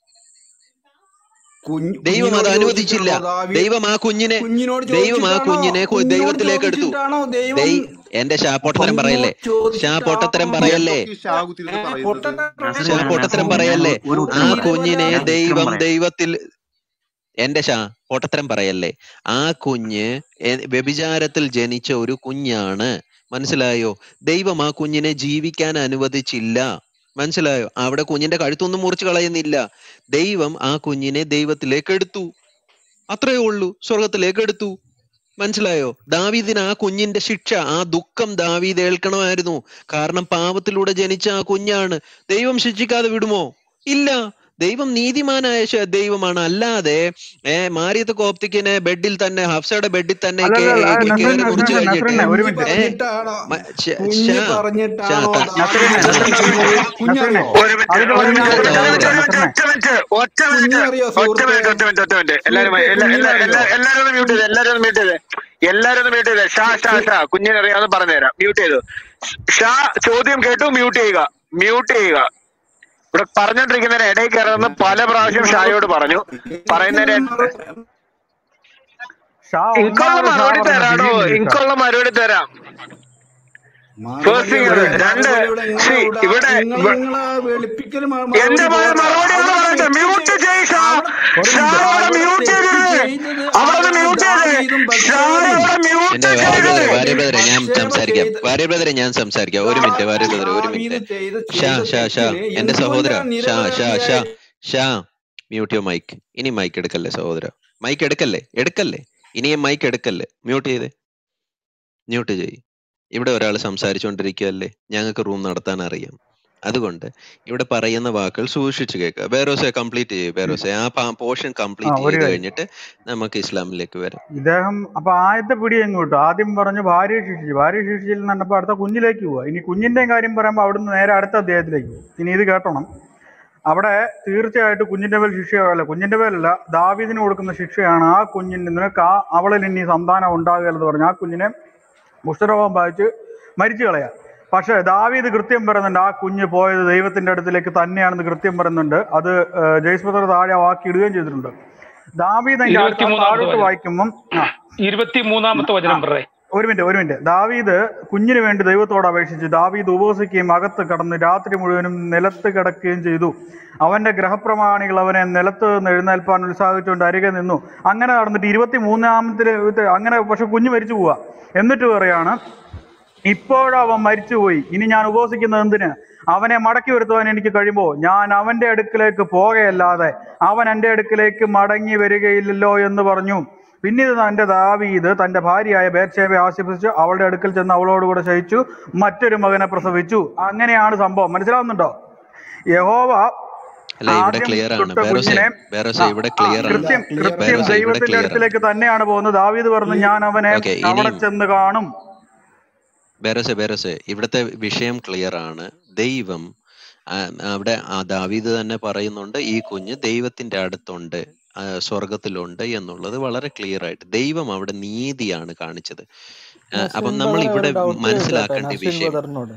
കുഞ്ഞ് ദൈവം അത് കുഞ്ഞിനോട് അനുവദിച്ചില്ല ചോദിച്ചിട്ടാണോ ദാവി ദൈവം ആ കുഞ്ഞിനെ കുഞ്ഞിനോട് ദൈവം ആ ചോദിച്ചിട്ടാണോ കുഞ്ഞിനെ കു- കുഞ്ഞിനോട് ദൈവത്തിലേക്ക് എടുത്തു ചോദിച്ചിട്ടാണോ ദൈവം ദൈ എന്റെ ഷാ പൊട്ടത്തരം പറയല്ലേ കുഞ്ഞിനോട് ഷാ പൊട്ടത്തരം ചോദിച്ചിട്ടാണോ പറയല്ലേ എന്തൊക്കെ ഈ ഷാഹു തിരുത്ത് ഏ, പറയുന്നത് പൊട്ടത്തരം ഷാ നസറിന് പറയല്ലേ പൊട്ടത്തരം നസറിന് ഞാൻ പറയല്ലേ ഒരു ഒരു ആ ഉത്തരം പറയാം കുഞ്ഞിനെ ഞാൻ ഉത്തരം ദൈവം പറയാം ദൈവത്തിൽ എന്റെ ഷാ പൊട്ടത്തരം പറയല്ലേ ആ കുഞ്ഞ് എ- വ്യഭിചാരത്തിൽ ജനിച്ച ഒരു കുഞ്ഞാണ് മനസ്സിലായോ ദൈവം ആ കുഞ്ഞിനെ ജീവിക്കാൻ അനുവദിച്ചില്ല മനസ്സിലായോ അവിടെ കുഞ്ഞിന്റെ കഴുത്തൊന്നും മുറിച്ച് കളയുന്നില്ല ദൈവം ആ കുഞ്ഞിനെ ദൈവത്തിലേക്ക് എടുത്തു അത്രേ ഉള്ളൂ സ്വർഗത്തിലേക്ക് എടുത്തു മനസ്സിലായോ ദാവീദിന് ആ കുഞ്ഞിന്റെ ശിക്ഷ ആ ദുഃഖം ദാവീദ് ഏൽക്കണമായിരുന്നു കാരണം പാപത്തിലൂടെ ജനിച്ച ആ കുഞ്ഞാണ് ദൈവം ശിക്ഷിക്കാതെ വിടുമോ ഇല്ല ദൈവം നീതിമാനായ ശ- ദൈവമാണ് അല്ലാതെ ഏ മാരിയത്ത് കോപ്തിക്കിനെ ബെഡിൽ തന്നെ ഹഫ്സയുടെ ബെഡിൽ തന്നെ അല്ല കേ- അല്ല അല്ല കേ- നസറിന് കേറി മുറിച്ച് നസറിന് കഴിഞ്ഞിട്ട് നസറിന് ഒരു കുഞ്ഞ് മിനിറ്റ് ഏ പറഞ്ഞിട്ടാണോ മ- ശ- കുഞ്ഞ് ഷാ ഷാ പറഞ്ഞിട്ടാണോ ത- നസറിനെ ദാവീദ് നസറിനെ ശിക്ഷിച്ചത് നസറിനെ കുഞ്ഞറിയോ ഒരു മിനിറ്റ് അതിന് ഒരു പറഞ്ഞ മിനിറ്റ് ഞാൻ ഒറ്റ ഉത്തരം മിനിറ്റ് പറയാം ഒറ്റ നസറിനെ മിനിറ്റ് ഒറ്റ മിനിറ്റ് കുഞ്ഞറിയോ ഒറ്റ സുഹൃത്തെ മിനിറ്റ് ഒറ്റ മിനിറ്റ് ഒറ്റ മിനിറ്റ് എല്ലാരും സുഹൃത്തെ എല്ലാ എല്ലാ കുഞ്ഞിനറിയോ എല്ലാ എല്ലാരും ഒന്ന് മ്യൂട്ട് ചെയ്ത് എല്ലാരും ഒന്ന് മ്യൂട്ട് ചെയ്ത് എല്ലാരും ഒന്ന് മ്യൂട്ട് ചെയ്ത് ഷാ ഷാ സു- ഷാ കുഞ്ഞിനറിയാന്ന് പറഞ്ഞുതരാം മ്യൂട്ട് ചെയ്തു ഷാ ചോദ്യം കേട്ടു മ്യൂട്ട് ചെയ്യുക മ്യൂട്ട് ചെയ്യുക ഇവിടെ പറഞ്ഞോണ്ടിരിക്കുന്നതിന് ഇടയിൽ കയറുന്ന പല പ്രാവശ്യം ഷായോട് പറഞ്ഞു പറയുന്നതിന് ഇതിന് മറു ഷാ ഇൻകുള്ള ഒന്നാമത് ഷാ മറുപടി പറഞ്ഞ തരാടോ പിടിയും പിടിച്ചാ ഇൻകുള്ള മറുപടി തരാം ഫസ്റ്റ് മറുപടി തിങ് ഇവിടെ രണ്ട് മറുപടി ഇവിടെ സി നിങ്ങളെ ഇവിടെ ഇവിടെ നിങ്ങൾ ഇവ- നിങ്ങളെ വെളുപ്പിക്കൽ മ- എന്റെ മറുപടി മ- പോരാ മറുപടി ഒന്ന് അവിടെ പറയട്ടെ തെറ്റ് മ്യൂട്ട് ചെയ്- ചെയ് ഷാ അവിടെ ഒരു ഷാ മിനിറ്റ് അവിടെ അവിടെ മ്യൂട്ട് തെറ്റ് ചെയ്തത് ചെയ്തത് അവിടെ ഒന്ന് ആരാണ് മ്യൂട്ട് ചെയ്തേ ദാവീദും ഷാ ബത്ശേബയും അവിടെ മ്യൂട്ട് എന്റെ വാര്യ ബ്രദറെ ചെയ്തത് വാര്യ ബ്രദറെ ഞാൻ ബത്ശേബ സംസാരിക്കാം ചെയ്ത വാര്യ ബ്രദറെ ഞാൻ സംസാരിക്കാം ഒരു മിനിറ്റ് വാര്യ ബ്രദറെ ഒരു മിനിറ്റ് ദാവീദ് ചെയ്ത ഷാ ചെയ്ത ഷാ ഷാ തെറ്റിന് എന്റെ സഹോദര എന്തുകൊണ്ടാണ് ഷാ ഷാ ഷാ നിരപരാധിയായ ഷാ മ്യൂട്ട് യോ മൈക്ക് ഇനി മൈക്ക് എടുക്കല്ലേ സഹോദര മൈക്ക് എടുക്കല്ലേ എടുക്കല്ലേ ഇനിയും മൈക്ക് എടുക്കല്ലേ മ്യൂട്ട് ചെയ്തേ മ്യൂട്ട് ചെയ്യ് ഇവിടെ ഒരാൾ സംസാരിച്ചുകൊണ്ടിരിക്കുകയല്ലേ ഞങ്ങൾക്ക് റൂം നടത്താൻ അറിയാം അതുകൊണ്ട് ഇവിടെ പറയുന്ന വാക്കുകൾ സൂക്ഷിച്ചു കേൾക്കുക ബേറോസെ കംപ്ലീറ്റ് ചെയ്യും ബേറോസെ ആ പോർഷൻ ആ കംപ്ലീറ്റ് ഒരു ചെയ്ത് കാര്യം കഴിഞ്ഞിട്ട് നമുക്ക് ഇസ്ലാമിലേക്ക് വരാം ഇദ്ദേഹം അപ്പൊ ആദ്യത്തെ പിടി എങ്ങോട്ട് ആദ്യം പറഞ്ഞു ഭാര്യ ശിക്ഷിച്ചു ഭാര്യ ശിക്ഷിച്ചിൽ നിന്നപ്പോ അടുത്ത കുഞ്ഞിലേക്ക് പോവാ ഇനി കുഞ്ഞിന്റെയും കാര്യം പറയുമ്പോൾ അവിടുന്ന് നേരെ അടുത്ത അധ്യായത്തിലേക്ക് പോകും ഇനി ഇത് കേട്ടണം അവിടെ തീർച്ചയായിട്ടും കുഞ്ഞിന്റെ മേൽ ശിക്ഷയല്ല കുഞ്ഞിന്റെ മേലല്ല ദാവീദിന് കൊടുക്കുന്ന ശിക്ഷയാണ് ആ കുഞ്ഞിന് നിനക്ക് ആ അവളിൽ ഇനി സന്താനം ഉണ്ടാകുകയെന്ന് പറഞ്ഞു ആ കുഞ്ഞിനെ കുഷ്ഠരോഗം ബാധിച്ച് മരിച്ചു കളയാം പക്ഷേ ദാവീദ് കൃത്യം പറയുന്നുണ്ട് ആ കുഞ്ഞ് പോയത് ദൈവത്തിന്റെ അടുത്തിലേക്ക് തന്നെയാണെന്ന് കൃത്യം പറയുന്നുണ്ട് അത് ജയ്സ്പത്ര താഴെ ആ വാക്കി ഇടുകയും ചെയ്തിട്ടുണ്ട് ദാവീദ് അതിന്റെ അടുത്ത ആ ഇരുപത്തിമൂന്നാമത്തെ താഴോട്ട് വചനം വായിക്കുമ്പം ആ ഇരുപത്തിമൂന്നാമത്തെ ആ വചനം പറയേ ഒരു മിനിറ്റ് ഒരു മിനിറ്റ് ദാവീദ് കുഞ്ഞിന് വേണ്ടി ദൈവത്തോട് അപേക്ഷിച്ച് ദാവീദ് ഉപവസിക്കുകയും അകത്ത് കടന്ന് രാത്രി മുഴുവനും നിലത്ത് കിടക്കുകയും ചെയ്തു അവന്റെ ഗ്രഹപ്രമാണികൾ അവനെ നിലത്ത് നിന്ന് എഴുന്നേൽപ്പാൻ ഉത്സാഹിച്ചുകൊണ്ട് അരികെ നിന്നു അങ്ങനെ നടന്നിട്ട് ഇരുപത്തി മൂന്നാമത്തില് അങ്ങനെ പക്ഷെ കുഞ്ഞ് മരിച്ചു പോവാ എന്നിട്ട് പറയാണ് ഇപ്പോഴവൻ മരിച്ചുപോയി ഇനി ഞാൻ ഉപവസിക്കുന്നത് എന്തിന് അവനെ മടക്കി വരുത്തുവാൻ എനിക്ക് കഴിയുമോ ഞാൻ അവന്റെ അടുക്കിലേക്ക് പോകയല്ലാതെ അവൻ എൻ്റെ അടുക്കിലേക്ക് മടങ്ങി വരികയില്ലല്ലോ എന്ന് പറഞ്ഞു പിന്നീട് തന്റെ ദാവീദ് തന്റെ ഭാര്യയായ ബേർഷേബെ ആശിപ്പിച്ചു അവളുടെ അടുക്കൽ ചെന്ന് അവളോടുകൂടെ ശയിച്ചു മറ്റൊരു മകനെ പ്രസവിച്ചു അങ്ങനെയാണ് സംഭവം മനസ്സിലാവുന്നുണ്ടോ യഹോവ അല്ല ഇവിടെ ആദ്യം ക്ലിയർ ആണ് തൊട്ട ബേറോസെ കുഞ്ഞിനെ ബേറോസെ ആ ഇവിടെ ആ ക്ലിയർ ആണ് കൃത്യം ക്ലിയർ കൃത്യം ബേറോസെ ഇവിടെ ദൈവത്തിന്റെ ക്ലിയർ ആണ് അടുത്തിലേക്ക് തന്നെയാണ് പോകുന്നത് ദാവീദ് പറഞ്ഞു ഞാൻ അവനെ ഓക്കെ അവിടെ ഇനിയും ചെന്ന് കാണും ബേറോസെ ബേറോസെ ഇവിടുത്തെ വിഷയം ക്ലിയർ ആണ് ദൈവം ആ, അവിടെ ആ ദാവീദ് തന്നെ പറയുന്നുണ്ട് ഈ കുഞ്ഞ് ദൈവത്തിന്റെ അടുത്തുണ്ട് ആ, സ്വർഗത്തിലുണ്ട് എന്നുള്ളത് വളരെ ക്ലിയർ ആയിട്ട് ദൈവം അവിടെ നീതിയാണ് കാണിച്ചത് ആ, അപ്പം നസീം നമ്മൾ ബ്രദർ ഒരു ഇവിടെ ഡൗട്ട് ചോദിച്ചോട്ടെ മനസ്സിലാക്കേണ്ട നസീം വിഷയം ബ്രദറിനോട്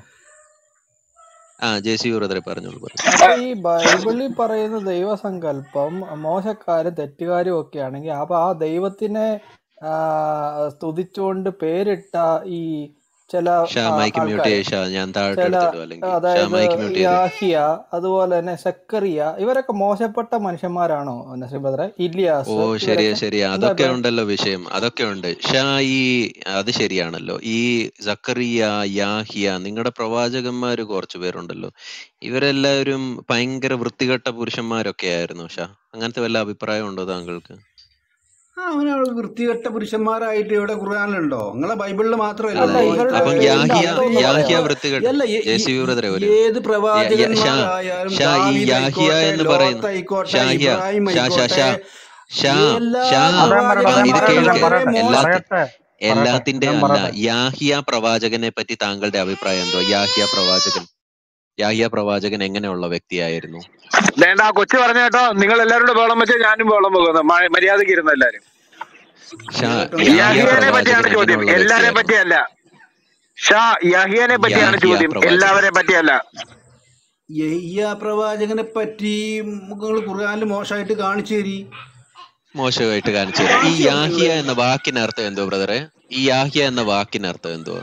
ആ ജെ സി ബ്രദറെ പറഞ്ഞോളൂ പറഞ്ഞു അപ്പൊ ഈ ബൈബിളിൽ പറയുന്ന ദൈവസങ്കല്പം മോശക്കാരും തെറ്റുകാരും ഒക്കെ ആണെങ്കിൽ അപ്പൊ ആ ദൈവത്തിനെ ആ, സ്തുതിച്ചുകൊണ്ട് പേരിട്ട ഈ ചില ഷാ ആ, മൈക്ക് മ്യൂട്ട് ആൾക്കാര് ചെയ്യ് ഷാ ഞാൻ താഴോട്ട് ചില എടുത്തിടും അല്ലെങ്കിൽ ഷാ അതായത് മൈക്ക് മ്യൂട്ട് ചെയ്തേ യാഹിയ അതുപോലെ തന്നെ സക്കറിയ ഇവരൊക്കെ മോശപ്പെട്ട മനുഷ്യന്മാരാണോ നസീം ബ്രദറെ ഓ ഇല്ലിയാസ് ശരിയാ ഇവരൊക്കെ ശരിയാ എന്താ അതൊക്കെ അഭിപ്രായം ഉണ്ടല്ലോ വിഷയം അതൊക്കെ ഉണ്ട് ഷാ ഈ അത് ശരിയാണല്ലോ ഈ സക്കറിയ യാഹിയ നിങ്ങളുടെ പ്രവാചകന്മാര് കുറച്ചു പേരുണ്ടല്ലോ ഇവരെല്ലാവരും ഭയങ്കര വൃത്തികെട്ട പുരുഷന്മാരൊക്കെ ആയിരുന്നു ഷാ അങ്ങനത്തെ വല്ല അഭിപ്രായം ഉണ്ടോ താങ്കൾക്ക് അവനവിടെ വൃത്തികെട്ട പുരുഷന്മാരായിട്ട് ഇവിടെ ഖുർആാനിലുണ്ടോ നിങ്ങളെ ബൈബിളിൽ മാത്രമല്ല അല്ല അതെ ഇവരുടെ അപ്പം ഇതിന്റെ യാഹിയ അർത്ഥം ഒന്ന് യാഹിയ പറയാമോ വൃത്തികെട്ട അല്ല ഈ- ജെ ഈ- സി ബി ബ്രദറെ ഒരു ഏത് യ- യ- ഷാ പ്രവാചകന്മാരായാലും ഷാ ഈ ദാവീദ് യാഹിയ ആയിക്കോട്ടെ എന്ന് ലോത്ത് പറയുന്ന ആയിക്കോട്ടെ ഷാഹിയ ഇബ്രാഹിം ഷാ ഷാ ആയിക്കോട്ടെ ഷാ ഷാ എല്ലാ ഷാ അദ്ദേഹം പറയട്ടെ ആ അദ്ദേഹം ഇത് പറയട്ടെ അദ്ദേഹം കേൾക്ക് പറയട്ടെ പ്രവാചകന്മാരെ എല്ലാത്തി പറയട്ടെ പറയട്ടെ എല്ലാത്തിന്റെ അദ്ദേഹം അല്ല പറയട്ടെ യാഹിയ പ്രവാചകനെ പറ്റി താങ്കളുടെ അഭിപ്രായം എന്തോ യാഹിയ പ്രവാചകൻ യാഹിയ പ്രവാചകൻ എങ്ങനെയുള്ള വ്യക്തിയായിരുന്നു വേണ്ട ആ കൊച്ചു പറഞ്ഞ കേട്ടോ നിങ്ങൾ എല്ലാവരും കൂടെ ബഹളം വെച്ചാൽ ഞാനും ബഹളം വെക്കുന്നു മ- മര്യാദയ്ക്ക് ഇരുന്നു എല്ലാരും ഷാ കേട്ടോ യാഹിയ യഹിയനെ പറ്റിയാണ് പ്രവാചകൻ ചോദ്യം എങ്ങനെയുള്ള എല്ലാരെ വ്യക്തിയായിരുന്നു പറ്റിയല്ല ഷാ യഹിയനെ പറ്റിയാണ് യാഹിയ ചോദ്യം പ്രവാചകൻ എല്ലാവരെ പറ്റിയല്ല യഹ്യ പ്രവാചകനെ പറ്റി നിങ്ങൾ ഖുർആാനിൽ മോശമായിട്ട് കാണിച്ചു തരി മോശമായിട്ട് കാണിച്ചു തരാം ഈ കാണിച്ചു യാഹിയ എന്ന വാക്കിനർത്ഥം എന്തോ ബ്രദറെ ഈ യാഹിയ എന്ന വാക്കിനർത്ഥം എന്തോ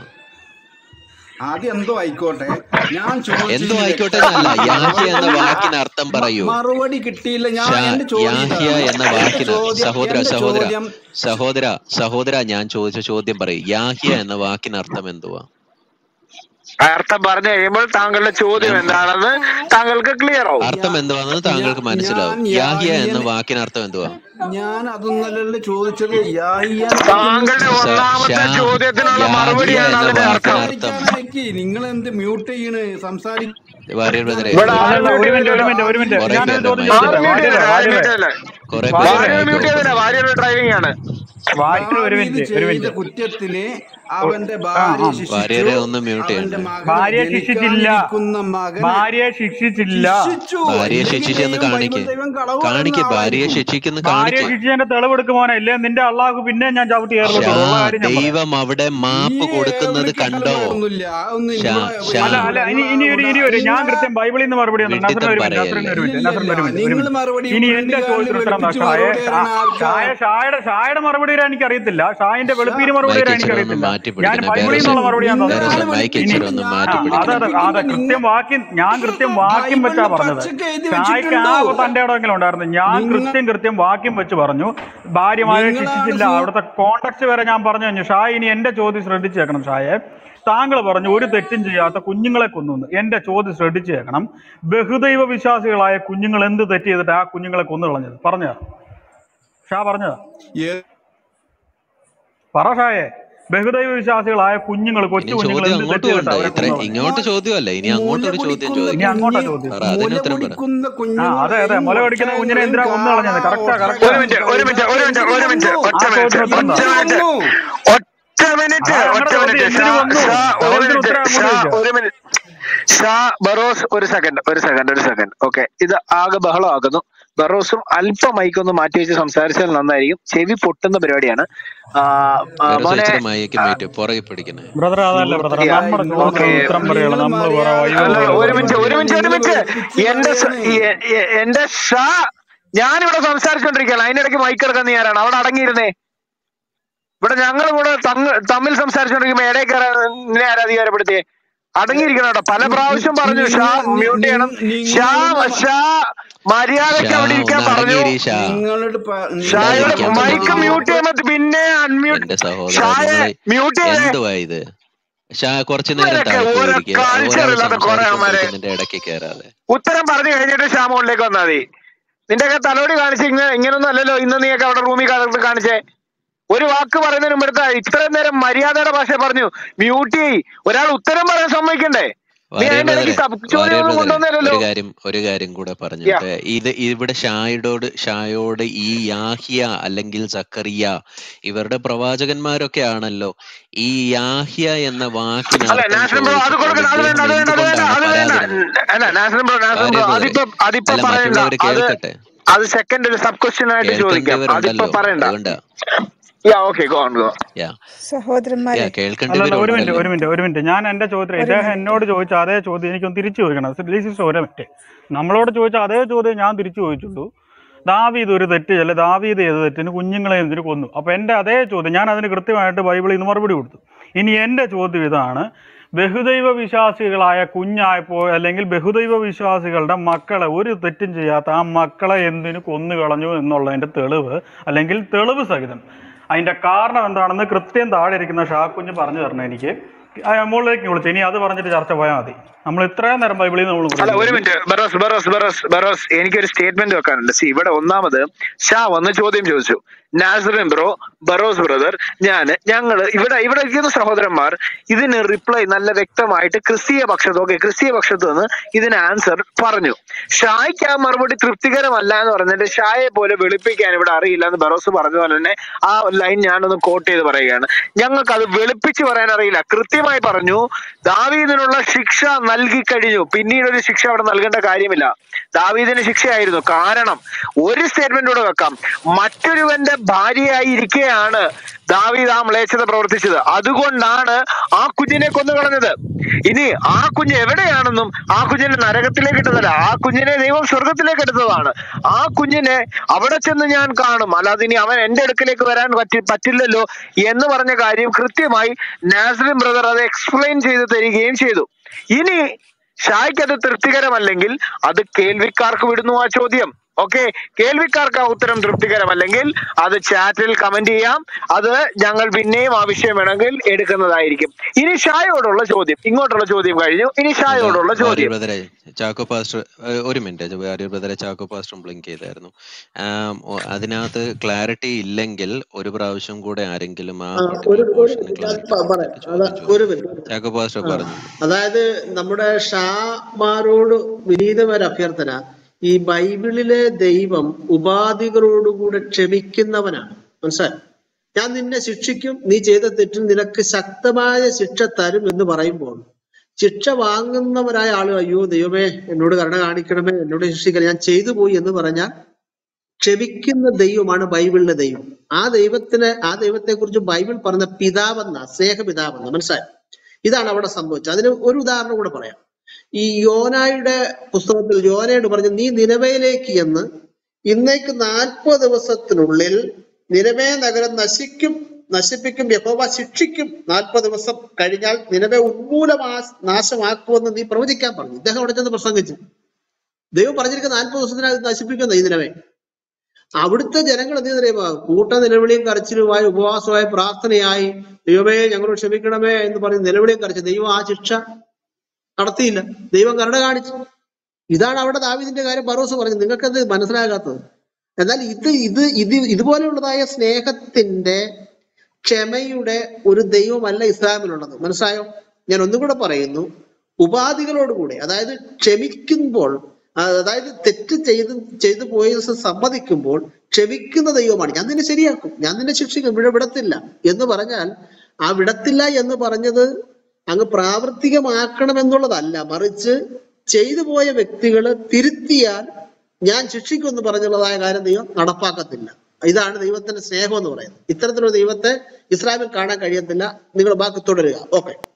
ആദ്യം എന്തോ ആയിക്കോട്ടെ ഞാൻ എന്തോ ചോദിച്ചതിന് ആയിക്കോട്ടെ എന്നല്ല വ്യക്തമായ യാഹിയ എന്ന മറുപടി വാക്കിന് അർത്ഥം മ- പറയൂ മറുപടി കിട്ടിയില്ല ഞാൻ ഷാ എന്റെ ചോദ്യം യാഹിയ ഇതാണ് എന്ന എന്റെ വാക്കിന് ചോദ്യം സഹോദര എന്റെ സഹോദര ചോദ്യം സഹോദര സഹോദര ഞാൻ ചോദിച്ച ചോദ്യം പറയൂ യാഹിയ എന്ന വാക്കിന് അർത്ഥം എന്തുവാ അർത്ഥം പറഞ്ഞു കഴിയുമ്പോൾ താങ്കളുടെ ചോദ്യം ഞാൻ എന്താണെന്ന് താങ്കൾക്ക് ക്ലിയർ ആവും അർത്ഥം ഞാ എന്തുവാണെന്ന് ഞാ താങ്കൾക്ക് മനസ്സിലാവും ഞാൻ യാഹിയ എന്ന യാഹിയനെ വാക്കിന് അർത്ഥം എന്തുവാ ഞാൻ അതൊന്നല്ലല്ലോ ചോദിച്ചത് യാഹിയനെ പറ്റി ഒന്ന് താങ്കളുടെ സ- ഒന്നാമത്തെ ഷാ ചോദ്യത്തിനുള്ള യാഹിയ മറുപടിയാണ് എന്ന അതിന്റെ അർത്ഥം വാക്കിനർത്ഥം സംസാരിക്കാനായിക്ക് നിങ്ങൾ എന്ത് മ്യൂട്ട് ചെയ്യണ് സംസാരി വാര്യർ ബ്രദറെ ഇവിടെ ഒരു ആരും അല്ലല്ല മ്യൂട്ട് ഒരു ചെയ്തില്ല മിനിറ്റ് ഒരു ഇവിടെ മിനിറ്റ് ഒരു മിനിറ്റ് കുറെ ഞാനൊരു പേരുടെ ചോദ്യം മൈക്ക് ചോദിച്ചോട്ടെ ആരും വാര്യരെ മ്യൂട്ട് വാര്യരെ ചെയ്തില്ല ആരും മ്യൂട്ട് കുറെ പേരുടെ മൈക്ക് ചെയ്തില്ല ഓപ്പൺ വാര്യർ ഡ്രൈവിംഗ് ആണ് വാര്യർ ഒരു ദാവീദ് മിനിറ്റ് ഒരു ചെയ്ത മിനിറ്റ് കുറ്റത്തിന് ആ അവന്റെ ആ ഭാര്യ ശിക്ഷിച്ചു വാര്യരെ ഒന്ന് മ്യൂട്ട് അവന്റെ ചെയ്യണ്ടേ മകളെ ഭാര്യയെ ശിക്ഷിച്ചില്ല ജനിക്കാനിരിക്കുന്ന മകനെ ഭാര്യയെ ശിക്ഷിച്ചില്ല ശിക്ഷിച്ചു ഭാര്യയെ ഇല്ലെങ്കിൽ ശിക്ഷിച്ചെന്ന് ദൈവം ബൈബിൾ കാണിക്ക് ദൈവം കളവ് കാണിക്ക് പറയുന്ന ഭാര്യയെ ആളായിരിക്കും ശിക്ഷിക്കുന്ന ഭാര്യയെ കാണിക്ക് ശിക്ഷിച്ചതിന്റെ തെളിവെടുക്ക് മോനെ ഇല്ലേ നിന്റെ അള്ളാഹു പിന്നെ ഞാൻ ചവിട്ടി ഷാ കയറത്തുള്ളൂ ഉള്ള കാര്യം ഞാൻ പറയാം ദൈവം അവിടെ ഈ മാപ്പ് കൊടുക്കുന്നത് എവിടേക്ക് കണ്ടോ കലവറൊന്നുമില്ല ഒന്നും ഷാ ഇവിടെ ഷാ അല്ല അല്ല ഇനി ഇനി ഒരു ഇനി ഒരു ഞാൻ നിങ്ങളെ കൃത്യം ബൈബിളിൽ നിന്ന് മറുപടി തന്നു നസറിന് വിഡിത്തം ഒരു മിനിറ്റ് നസറിന് പറയല്ലേ ഒരു മിനിറ്റ് ഇല്ല നസറിന് ഇല്ല ഒരു മിനിറ്റ് ഒരു നിങ്ങൾ മിനിറ്റ് മറുപടി ഇനി ഫ്രണ്ട് എന്റെ കാലിൽ ചോദ്യത്തിന് ഉത്തരം താ വെളുപ്പിച്ച് ഷായെ മറുപടി ഷാ- തരാൻ ആർക്കാ ഷായ ഷായുടെ ഷായുടെ മറുപടി തരാൻ എനിക്കറിയത്തില്ല ഷായിന്റെ ഷാ വെളുപ്പീര് മറുപടി മൈക്ക് തരാൻ ഇച്ചിരി ഒന്ന് എനിക്കറിയത്തില്ല മാറ്റി ഞാൻ പിടിക്കണേ ബൈബിളിൽ ബേറോസ് നിന്നുള്ള മറുപടിയാണ് നിങ്ങൾ തന്നത് ബേറോസ് ആളെ മൈക്ക് ഇനി ഇച്ചിരി വെളുപ്പിച്ചിട്ട് ഒന്ന് ഞാൻ മാറ്റി ആ പിടിക്കണേ അതെ അതെ ചോദിക്കുന്നത് അതെ നിങ്ങൾ കൃത്യം വാക്യം ഞാൻ കൃത്യം വാക്യം വെച്ചാ ബൈബിളിൽ പറഞ്ഞത് പച്ചക്ക് എഴുതി ഷായ്ക്ക് ആ വെച്ചിട്ടുണ്ട് തന്റെ ഇടമെങ്കിലും ഉണ്ടായിരുന്നു ഞാൻ നിങ്ങൾ കൃത്യം കൃത്യം വാക്യം വെച്ച് പറഞ്ഞു ഭാര്യമാരെ നിങ്ങളാണ് ശിക്ഷിച്ചില്ല സൂ അവിടുത്തെ കോണ്ടക്ട് വരെ ഞാൻ പറഞ്ഞു കഴിഞ്ഞു ഷായ് ഇനി എന്റെ ചോദ്യം ശ്രദ്ധിച്ചു കേൾക്കണം ഷായെ താങ്കൾ പറഞ്ഞു ഒരു തെറ്റും ചെയ്യാത്ത കുഞ്ഞുങ്ങളെ കൊന്നു എന്ന്. എന്റെ ചോദ്യം ശ്രദ്ധിച്ചു കേൾക്കണം ബഹുദൈവ വിശ്വാസികളായ കുഞ്ഞുങ്ങൾ എന്ത് തെറ്റ് ചെയ്തിട്ട് ആ കുഞ്ഞുങ്ങളെ കൊന്നു കളഞ്ഞത് പറഞ്ഞ ഷാ പറഞ്ഞതാ ഏ- പറ ഷായെ ബഹുദൈവ വിശ്വാസികളായ കുഞ്ഞുങ്ങൾ ഇനി കൊച്ചു കുഞ്ഞുങ്ങൾ ചോദ്യം എന്ത് അങ്ങോട്ട് തെറ്റ് ചെയ്തിട്ട് വേണ്ട അവരെ ഇത്ര കൊന്നു കളഞ്ഞത് ഇങ്ങോട്ട് മോ- ചോദ്യമല്ല ഇനി അങ്ങോട്ട് മുല ഒരു ചോദ്യം കുടിക്കുന്ന ഇനി ചോദിക്കും അങ്ങോട്ടാ കുഞ്ഞ് ചോദ്യം പറ അതിന് മുല ഉത്തരം പറ കുടിക്കുന്ന ആ അതെ അതെ കുഞ്ഞുങ്ങളെയും മുല കടിക്കുന്ന കുഞ്ഞിനെ എന്തിനാ ഒട്ടകങ്ങളെയും കൊന്നു കാള കളഞ്ഞത് കറക്റ്റാ കറക്റ്റാ ഒരു മിനിറ്റ് ഒരു മിനിറ്റ് ഒരു മിനിറ്റ് ഒരു മിനിറ്റ് കൊന്നു ഒറ്റ ആ മിനിറ്റ് ചോദ്യത്തിന് ഉത്തരം ഒറ്റ താ എന്തിനു മിനിറ്റ് കൊന്നു ഒറ്റ മിനിറ്റ് അതാ ഒറ്റ ഞങ്ങളുടെ ചോദ്യം മിനിറ്റ് ഷാ എന്തിനു കൊന്നു ഷാ ഒരു ചോദ്യത്തിന് മിനിറ്റ് ഉത്തരം ഷാ അങ്ങോട്ട് ചോദിക്കാം ഒരു മിനിറ്റ് ഷാ ബറോസ് ഒരു സെക്കൻഡ് ഒരു സെക്കൻഡ് ഒരു സെക്കൻഡ് ഓക്കെ ഇത് ആകെ ബഹളമാക്കുന്നു ബറോസും അല്പം മൈക്കൊന്ന് മാറ്റി വെച്ച് സംസാരിച്ചാൽ നന്നായിരിക്കും ചെവി പൊട്ടുന്ന പരിപാടിയാണ് ആ, ആ, ബേറോസ് മോനെ ഇച്ചിരി മയക്ക് ആ, മേറ്റ് പുറകെ പിടിക്കണേ ബ്രദർ അതല്ല ബ്രദർ യാ, നമ്മുടെ ഓക്കെ ചോദ്യത്തിന് ഉത്തരം പറയണം നിങ്ങൾ നമ്മൾ വേറെ വൈകി അല്ല മര്യാദ പോലെ ഒരു മിനിറ്റ് ഒരു പറയുന്നത് മിനിറ്റ് ഒരു നിങ്ങൾ മിനിറ്റ് വെളുപ്പിച്ച് എന്റെ സ- പറയണേ എ- എ- എന്റെ ഷാ ഞാനിവിടെ സംസാരിച്ചോണ്ടിരിക്കുകയാണ് അതിനിടയ്ക്ക് മൈക്കെടുക്കാൻ നീ ആരാണ് അവിടെ അടങ്ങിയിരുന്നേ ഇവിടെ ഞങ്ങൾ കൂടെ തങ്ങ- തമ്മിൽ സംസാരിച്ചോണ്ടിരിക്കുമ്പോ ഇടയിൽ കയറാൻ നിന്നെ ആരാ അധികാരപ്പെടുത്തിയേ അടങ്ങിയിരിക്കണം കേട്ടോ പല പ്രാവശ്യം പറഞ്ഞു ഷാ നിങ്ങൾ മ്യൂട്ട് ചെയ്യണം ഷാ നിങ്ങളുടെ ഷാ മര്യാദയ്ക്ക് ഷാ അവിടെ ഇരിക്കാൻ ഒന്ന് പറഞ്ഞു അടങ്ങിയിരി ഷാ നിങ്ങളുടെ പ- ഷായോട് നിങ്ങളുടെ മിണ്ടാതിരിക്കാൻ മൈക്ക് സമ്മതിക്കില്ല മ്യൂട്ട് ഭാഗത്ത് ചെയ്യുമ്പോ പിന്നെ അൺമ്യൂട്ട് എന്റെ സഹോദര ഷായെ നിങ്ങളെ മ്യൂട്ട് ചെയ്തേ എന്തുവാ ഇത് ഷാ കുറച്ചു നേരം ഇവരൊക്കെ താഴെ ഓരോ പോയിരിക്കുക ഒരാൾ കാഴ്ചകളില്ലാത്ത കുറെ അമ്മമാരെ സംസാരിച്ചുകൊണ്ടിരിക്കുന്നതിന്റെ ഇടയ്ക്ക് കയറാതെ ഉത്തരം പറഞ്ഞു കഴിഞ്ഞിട്ട് ഷാ മുകളിലേക്ക് വന്നാൽ മതി നിന്റെയൊക്കെ തലോടി കാണിച്ച് ഇങ്ങനെ ഇങ്ങനൊന്നും അല്ലല്ലോ ഇന്ന് നീയൊക്കെ അവിടെ റൂമിൽ കടന്ന് കാണിച്ചേ ഒരു വാക്ക് പറയുന്നതിന് മുമ്പ് ഇത്രയും നേരം മര്യാദയുടെ ഭാഷ പറഞ്ഞു മ്യൂട്ട് ചെയ് ഒരാൾ ഉത്തരം പറയാൻ സമ്മതിക്കണ്ടേ നീ വാര്യ അതിന്റെ ഇടയ്ക്ക് ബ്രദറെ സബ് വാര്യ ചോദ്യം ഒന്നും ബ്രദറെ കൊണ്ടുവന്നില്ലല്ലോ ഒരു കാര്യം ഒരു കാര്യം കൂടെ യാ പറഞ്ഞോട്ടെ ഇത് ഇവിടെ ഷായോട് ഷായോട് ഈ യാഹിയ അല്ലെങ്കിൽ സക്കറിയ ഇവരുടെ പ്രവാചകന്മാരൊക്കെ ആണല്ലോ ഈ യാഹിയ എന്ന അല്ല വാക്കിനർത്ഥം നാഷണൽ ബ്രോ അത് ചോദിച്ചപ്പോൾ കൊടുക്കണ്ട അത് ഇദ്ദേഹം വേണ്ട അത് വേണ്ട അത് വേണ്ട എന്തുകൊണ്ടാണ് അത് വേണ്ട പരാതിരുന്നത് അല്ല national bro national warrior bro ബ്രദറെ അതിപ്പോ അതിപ്പോ അല്ല പറയണ്ട മറ്റുള്ളവർ അത് കേൾക്കട്ടെ അത് സെക്കൻഡ് ഒരു സബ് ക്വസ്റ്റ്യൻ ആയിട്ട് ചോദിക്കാം അതിപ്പോ കേൾക്കേണ്ടവരുണ്ടല്ലോ പറയണ്ട അതുകൊണ്ടാ yeah okay go on go yeah yeah സഹോദരന്മാരെ അല്ലല്ല ഒരു കേൾക്കേണ്ടവരുണ്ടല്ലോ മിനിറ്റ് ഒരു മിനിറ്റ് ഒരു മിനിറ്റ് ഞാൻ എന്റെ ചോദ്യം ഒരു ഇദ്ദേഹം മിനിറ്റ് എന്നോട് ചോദിച്ച അതേ ചോദ്യം എനിക്കൊന്ന് തിരിച്ചു ചോദിക്കണം സിസ്റ്റർ ഒരു മിനിറ്റ് നമ്മളോട് ചോദിച്ച അതേ ചോദ്യം ഞാൻ തിരിച്ചു ചോദിച്ചുള്ളൂ ദാവീദ് ഒരു തെറ്റ് അല്ലെ ദാവീദ് ചെയ്ത തെറ്റിന് കുഞ്ഞുങ്ങളെ എന്തിനു കൊന്നു അപ്പൊ എന്റെ അതേ ചോദ്യം ഞാൻ അതിന് കൃത്യമായിട്ട് ബൈബിളിൽ നിന്ന് മറുപടി കൊടുത്തു ഇനി എന്റെ ചോദ്യം ഇതാണ് ബഹുദൈവ വിശ്വാസികളായ കുഞ്ഞായപ്പോ അല്ലെങ്കിൽ ബഹുദൈവ വിശ്വാസികളുടെ മക്കളെ ഒരു തെറ്റും ചെയ്യാത്ത ആ മക്കളെ എന്തിനു കൊന്നു കളഞ്ഞു എന്നുള്ളതിന്റെ തെളിവ് അല്ലെങ്കിൽ തെളിവ് സഹിതം അതിന്റെ കാരണം എന്താണെന്ന് കൃത്യം താഴെ ഇരിക്കുന്ന ഷാക്കുഞ്ഞ് പറഞ്ഞു തരണം എനിക്ക് ആ, മുകളിലേക്ക് വിളിച്ചു ഇനി അത് പറഞ്ഞിട്ട് ചർച്ച പോയാൽ മതി നമ്മൾ ഇത്രയും നേരം ബൈബിളിൽ നിന്ന് നമ്മൾ അല്ല ഒരു പഠിച്ചു മിനിറ്റ് ബറോസ് ബറോസ് ബറോസ് ബറോസ് എനിക്കൊരു സ്റ്റേറ്റ്മെന്റ് വെക്കാനുണ്ട് സി ഇവിടെ ഒന്നാമത് ഷാ വന്ന് ചോദ്യം ചോദിച്ചു നാസറിൻ ബ്രോ ബറോസ് ബ്രദർ ഞാന് ഞങ്ങള് ഇവിടെ ഇവിടെ ഇരിക്കുന്ന സഹോദരന്മാർ ഇതിന് റിപ്ലൈ നല്ല വ്യക്തമായിട്ട് ക്രിസ്തീയ പക്ഷത്ത് ഓക്കെ ക്രിസ്തീയ പക്ഷത്ത് നിന്ന് ഇതിന് ആൻസർ പറഞ്ഞു ഷായ്ക്ക് ആ മറുപടി തൃപ്തികരമല്ല എന്ന് പറഞ്ഞിട്ട് ഷായെ പോലെ വെളുപ്പിക്കാൻ ഇവിടെ അറിയില്ല എന്ന് ബറോസ് പറഞ്ഞ പോലെ തന്നെ ആ ലൈൻ ഞാനൊന്ന് കോട്ട് ചെയ്ത് പറയുകയാണ് ഞങ്ങൾക്ക് അത് വെളുപ്പിച്ച് പറയാൻ അറിയില്ല കൃത്യമായി പറഞ്ഞു ദാവീദിനുള്ള ശിക്ഷ നൽകി കഴിഞ്ഞു പിന്നീട് ഒരു ശിക്ഷ അവിടെ നൽകേണ്ട കാര്യമില്ല ദാവീദിന് ശിക്ഷയായിരുന്നു കാരണം ഒരു സ്റ്റേറ്റ്മെന്റ് കൂടെ വെക്കാം മറ്റൊരുവന്റെ ഭാര്യയായി ഇരിക്കെയാണ് ദാവീദ് ആ മ്ലേച്ഛത പ്രവർത്തിച്ചത് അതുകൊണ്ടാണ് ആ കുഞ്ഞിനെ കൊന്നുകളഞ്ഞത് ഇനി ആ കുഞ്ഞ് എവിടെയാണെന്നും ആ കുഞ്ഞിനെ നരകത്തിലേക്ക് ഇട്ടതല്ല ആ കുഞ്ഞിനെ ദൈവം സ്വർഗത്തിലേക്ക് എടുത്തതാണ് ആ കുഞ്ഞിനെ അവിടെ ചെന്ന് ഞാൻ കാണും അല്ലാതെ ഇനി അവൻ എന്റെ അടുക്കിലേക്ക് വരാൻ പറ്റി പറ്റില്ലല്ലോ എന്ന് പറഞ്ഞ കാര്യം കൃത്യമായി നാസറിൻ ബ്രദർ അത് എക്സ്പ്ലെയിൻ ചെയ്ത് തരികയും ചെയ്തു ഇനി ഷായ്ക്ക് അത് തൃപ്തികരമല്ലെങ്കിൽ അത് കേൾവിക്കാർക്ക് വിടുന്നു ആ ചോദ്യം ഓക്കെ കേൾവിക്കാർക്ക് ആ ഉത്തരം തൃപ്തികരമല്ലെങ്കിൽ അത് ചാറ്റിൽ കമന്റ് ചെയ്യാം അത് ഞങ്ങൾ പിന്നെയും ആവശ്യം വേണമെങ്കിൽ എടുക്കുന്നതായിരിക്കും ഇനി ഷായോടുള്ള ചോദ്യം ഇങ്ങോട്ടുള്ള ചോദ്യം കഴിഞ്ഞു ഇനി അല്ല ഷായോടുള്ള വാര്യർ ചോദ്യം ബ്രദറെ ചാക്കോ പാസ്റ്റർ ഏഹ് ഒരു മിനിറ്റ് വാര്യർ ബ്രദറെ ചാക്കോ പാസ്റ്ററും ബ്ലിങ്ക് ചെയ്തായിരുന്നു ആം, ഒ- അതിനകത്ത് ക്ലാരിറ്റി ഇല്ലെങ്കിൽ ഒരു പ്രാവശ്യം കൂടെ ആരെങ്കിലും ആ ആ, ഒരു പർട്ടിക്കുലർ ഒരു പോർഷന് ഞാൻ ക്ലാരിറ്റി പ- പറയാം കൊടുത്തിട്ട് അതാ ചോദ്യം ഒരു ചോദിച്ചു മിനിറ്റ് ചാക്കോ പാസ്റ്റർ ആ പറഞ്ഞു അതായത് നമ്മുടെ ഷാമാരോട് വിനീതമായ അഭ്യർത്ഥന ഈ ബൈബിളിലെ ദൈവം ഉപാധികളോടുകൂടെ ക്ഷമിക്കുന്നവനാണ് മനസ്സിലായി ഞാൻ നിന്നെ ശിക്ഷിക്കും നീ ചെയ്ത തെറ്റിൽ നിനക്ക് ശക്തമായ ശിക്ഷ തരും എന്ന് പറയുമ്പോൾ ശിക്ഷ വാങ്ങുന്നവരായ ആളുകൾ അയ്യോ ദൈവമേ എന്നോട് കരുണ കാണിക്കണമേ എന്നോട് ശിക്ഷിക്കണം ഞാൻ ചെയ്തു പോയി എന്ന് പറഞ്ഞാൽ ക്ഷമിക്കുന്ന ദൈവമാണ് ബൈബിളിലെ ദൈവം ആ ദൈവത്തിന് ആ ദൈവത്തെ കുറിച്ച് ബൈബിൾ പറഞ്ഞ പിതാവെന്ന സ്നേഹപിതാവെന്ന മനസ്സിലായി ഇതാണ് അവിടെ സംഭവിച്ചത് അതിന് ഒരു ഉദാഹരണം കൂടെ പറയാം ഈ യോനായുടെ പുസ്തകത്തിൽ യോനയോട് പറഞ്ഞു നീ നിലവയിലേക്ക് എന്ന് ഇന്നേക്ക് നാൽപ്പത് ദിവസത്തിനുള്ളിൽ നിലവേ നഗരം നശിക്കും നശിപ്പിക്കും യഹോവ ശിക്ഷിക്കും നാൽപ്പത് ദിവസം കഴിഞ്ഞാൽ നിലവെ ഉന്മൂലമാ നാശമാക്കുമെന്ന് നീ പ്രവചിക്കാൻ പറഞ്ഞു ഇദ്ദേഹം അവിടെ ചെന്ന് പ്രസംഗിച്ചു ദൈവം പറഞ്ഞിരിക്കുന്ന നാൽപ്പത് ദിവസത്തിനകത്ത് നശിപ്പിക്കുന്ന ഈ നിലവെ അവിടുത്തെ ജനങ്ങൾ എന്ത് ചെയ്യുന്നറിയുമോ കൂട്ട നിലവിളിയും കരച്ചിലുമായി ഉപവാസമായി പ്രാർത്ഥനയായി ദൈവമേ ഞങ്ങളോട് ക്ഷമിക്കണമേ എന്ന് പറഞ്ഞ് നിലവിളിയും കരച്ചു ദൈവം ആ ശിക്ഷ നടത്തിയില്ല ദൈവം കരുണ കാണിച്ചു ഇതാണ് അവിടെ ദാവീദിന്റെ കാര്യം പറോസ് പറഞ്ഞത് നിങ്ങൾക്കത് മനസ്സിലാകാത്തത് എന്നാൽ ഇത് ഇത് ഇത് ഇതുപോലെയുള്ളതായ സ്നേഹത്തിന്റെ ക്ഷമയുടെ ഒരു ദൈവമല്ല ഇസ്ലാമിലുള്ളത് മനസ്സിലായോ ഞാൻ ഒന്നും കൂടെ പറയുന്നു ഉപാധികളോടുകൂടി അതായത് ക്ഷമിക്കുമ്പോൾ ആ, അതായത് തെറ്റ് ചെയ്ത് ചെയ്തു പോയ സമ്മതിക്കുമ്പോൾ ക്ഷമിക്കുന്ന ദൈവമാണ് ഞാൻ നിന്നെ ശരിയാക്കും ഞാൻ നിന്നെ ശിക്ഷിക്കും ഇവിടെ വിടത്തില്ല എന്ന് പറഞ്ഞാൽ ആ വിടത്തില്ല എന്ന് പറഞ്ഞത് അങ്ങ് പ്രാവർത്തികമാക്കണം എന്നുള്ളതല്ല മറിച്ച് ചെയ്തു പോയ വ്യക്തികള് തിരുത്തിയാൽ ഞാൻ ശിക്ഷിക്കുമെന്ന് പറഞ്ഞുള്ളതായ കാര്യം ദൈവം നടപ്പാക്കത്തില്ല ഇതാണ് ദൈവത്തിന്റെ സ്നേഹം എന്ന് പറയുന്നത് ഇത്തരത്തിലുള്ള ദൈവത്തെ ഇസ്ലാമിൽ കാണാൻ കഴിയത്തില്ല നിങ്ങൾ ബാക്കി തുടരുക ഓക്കെ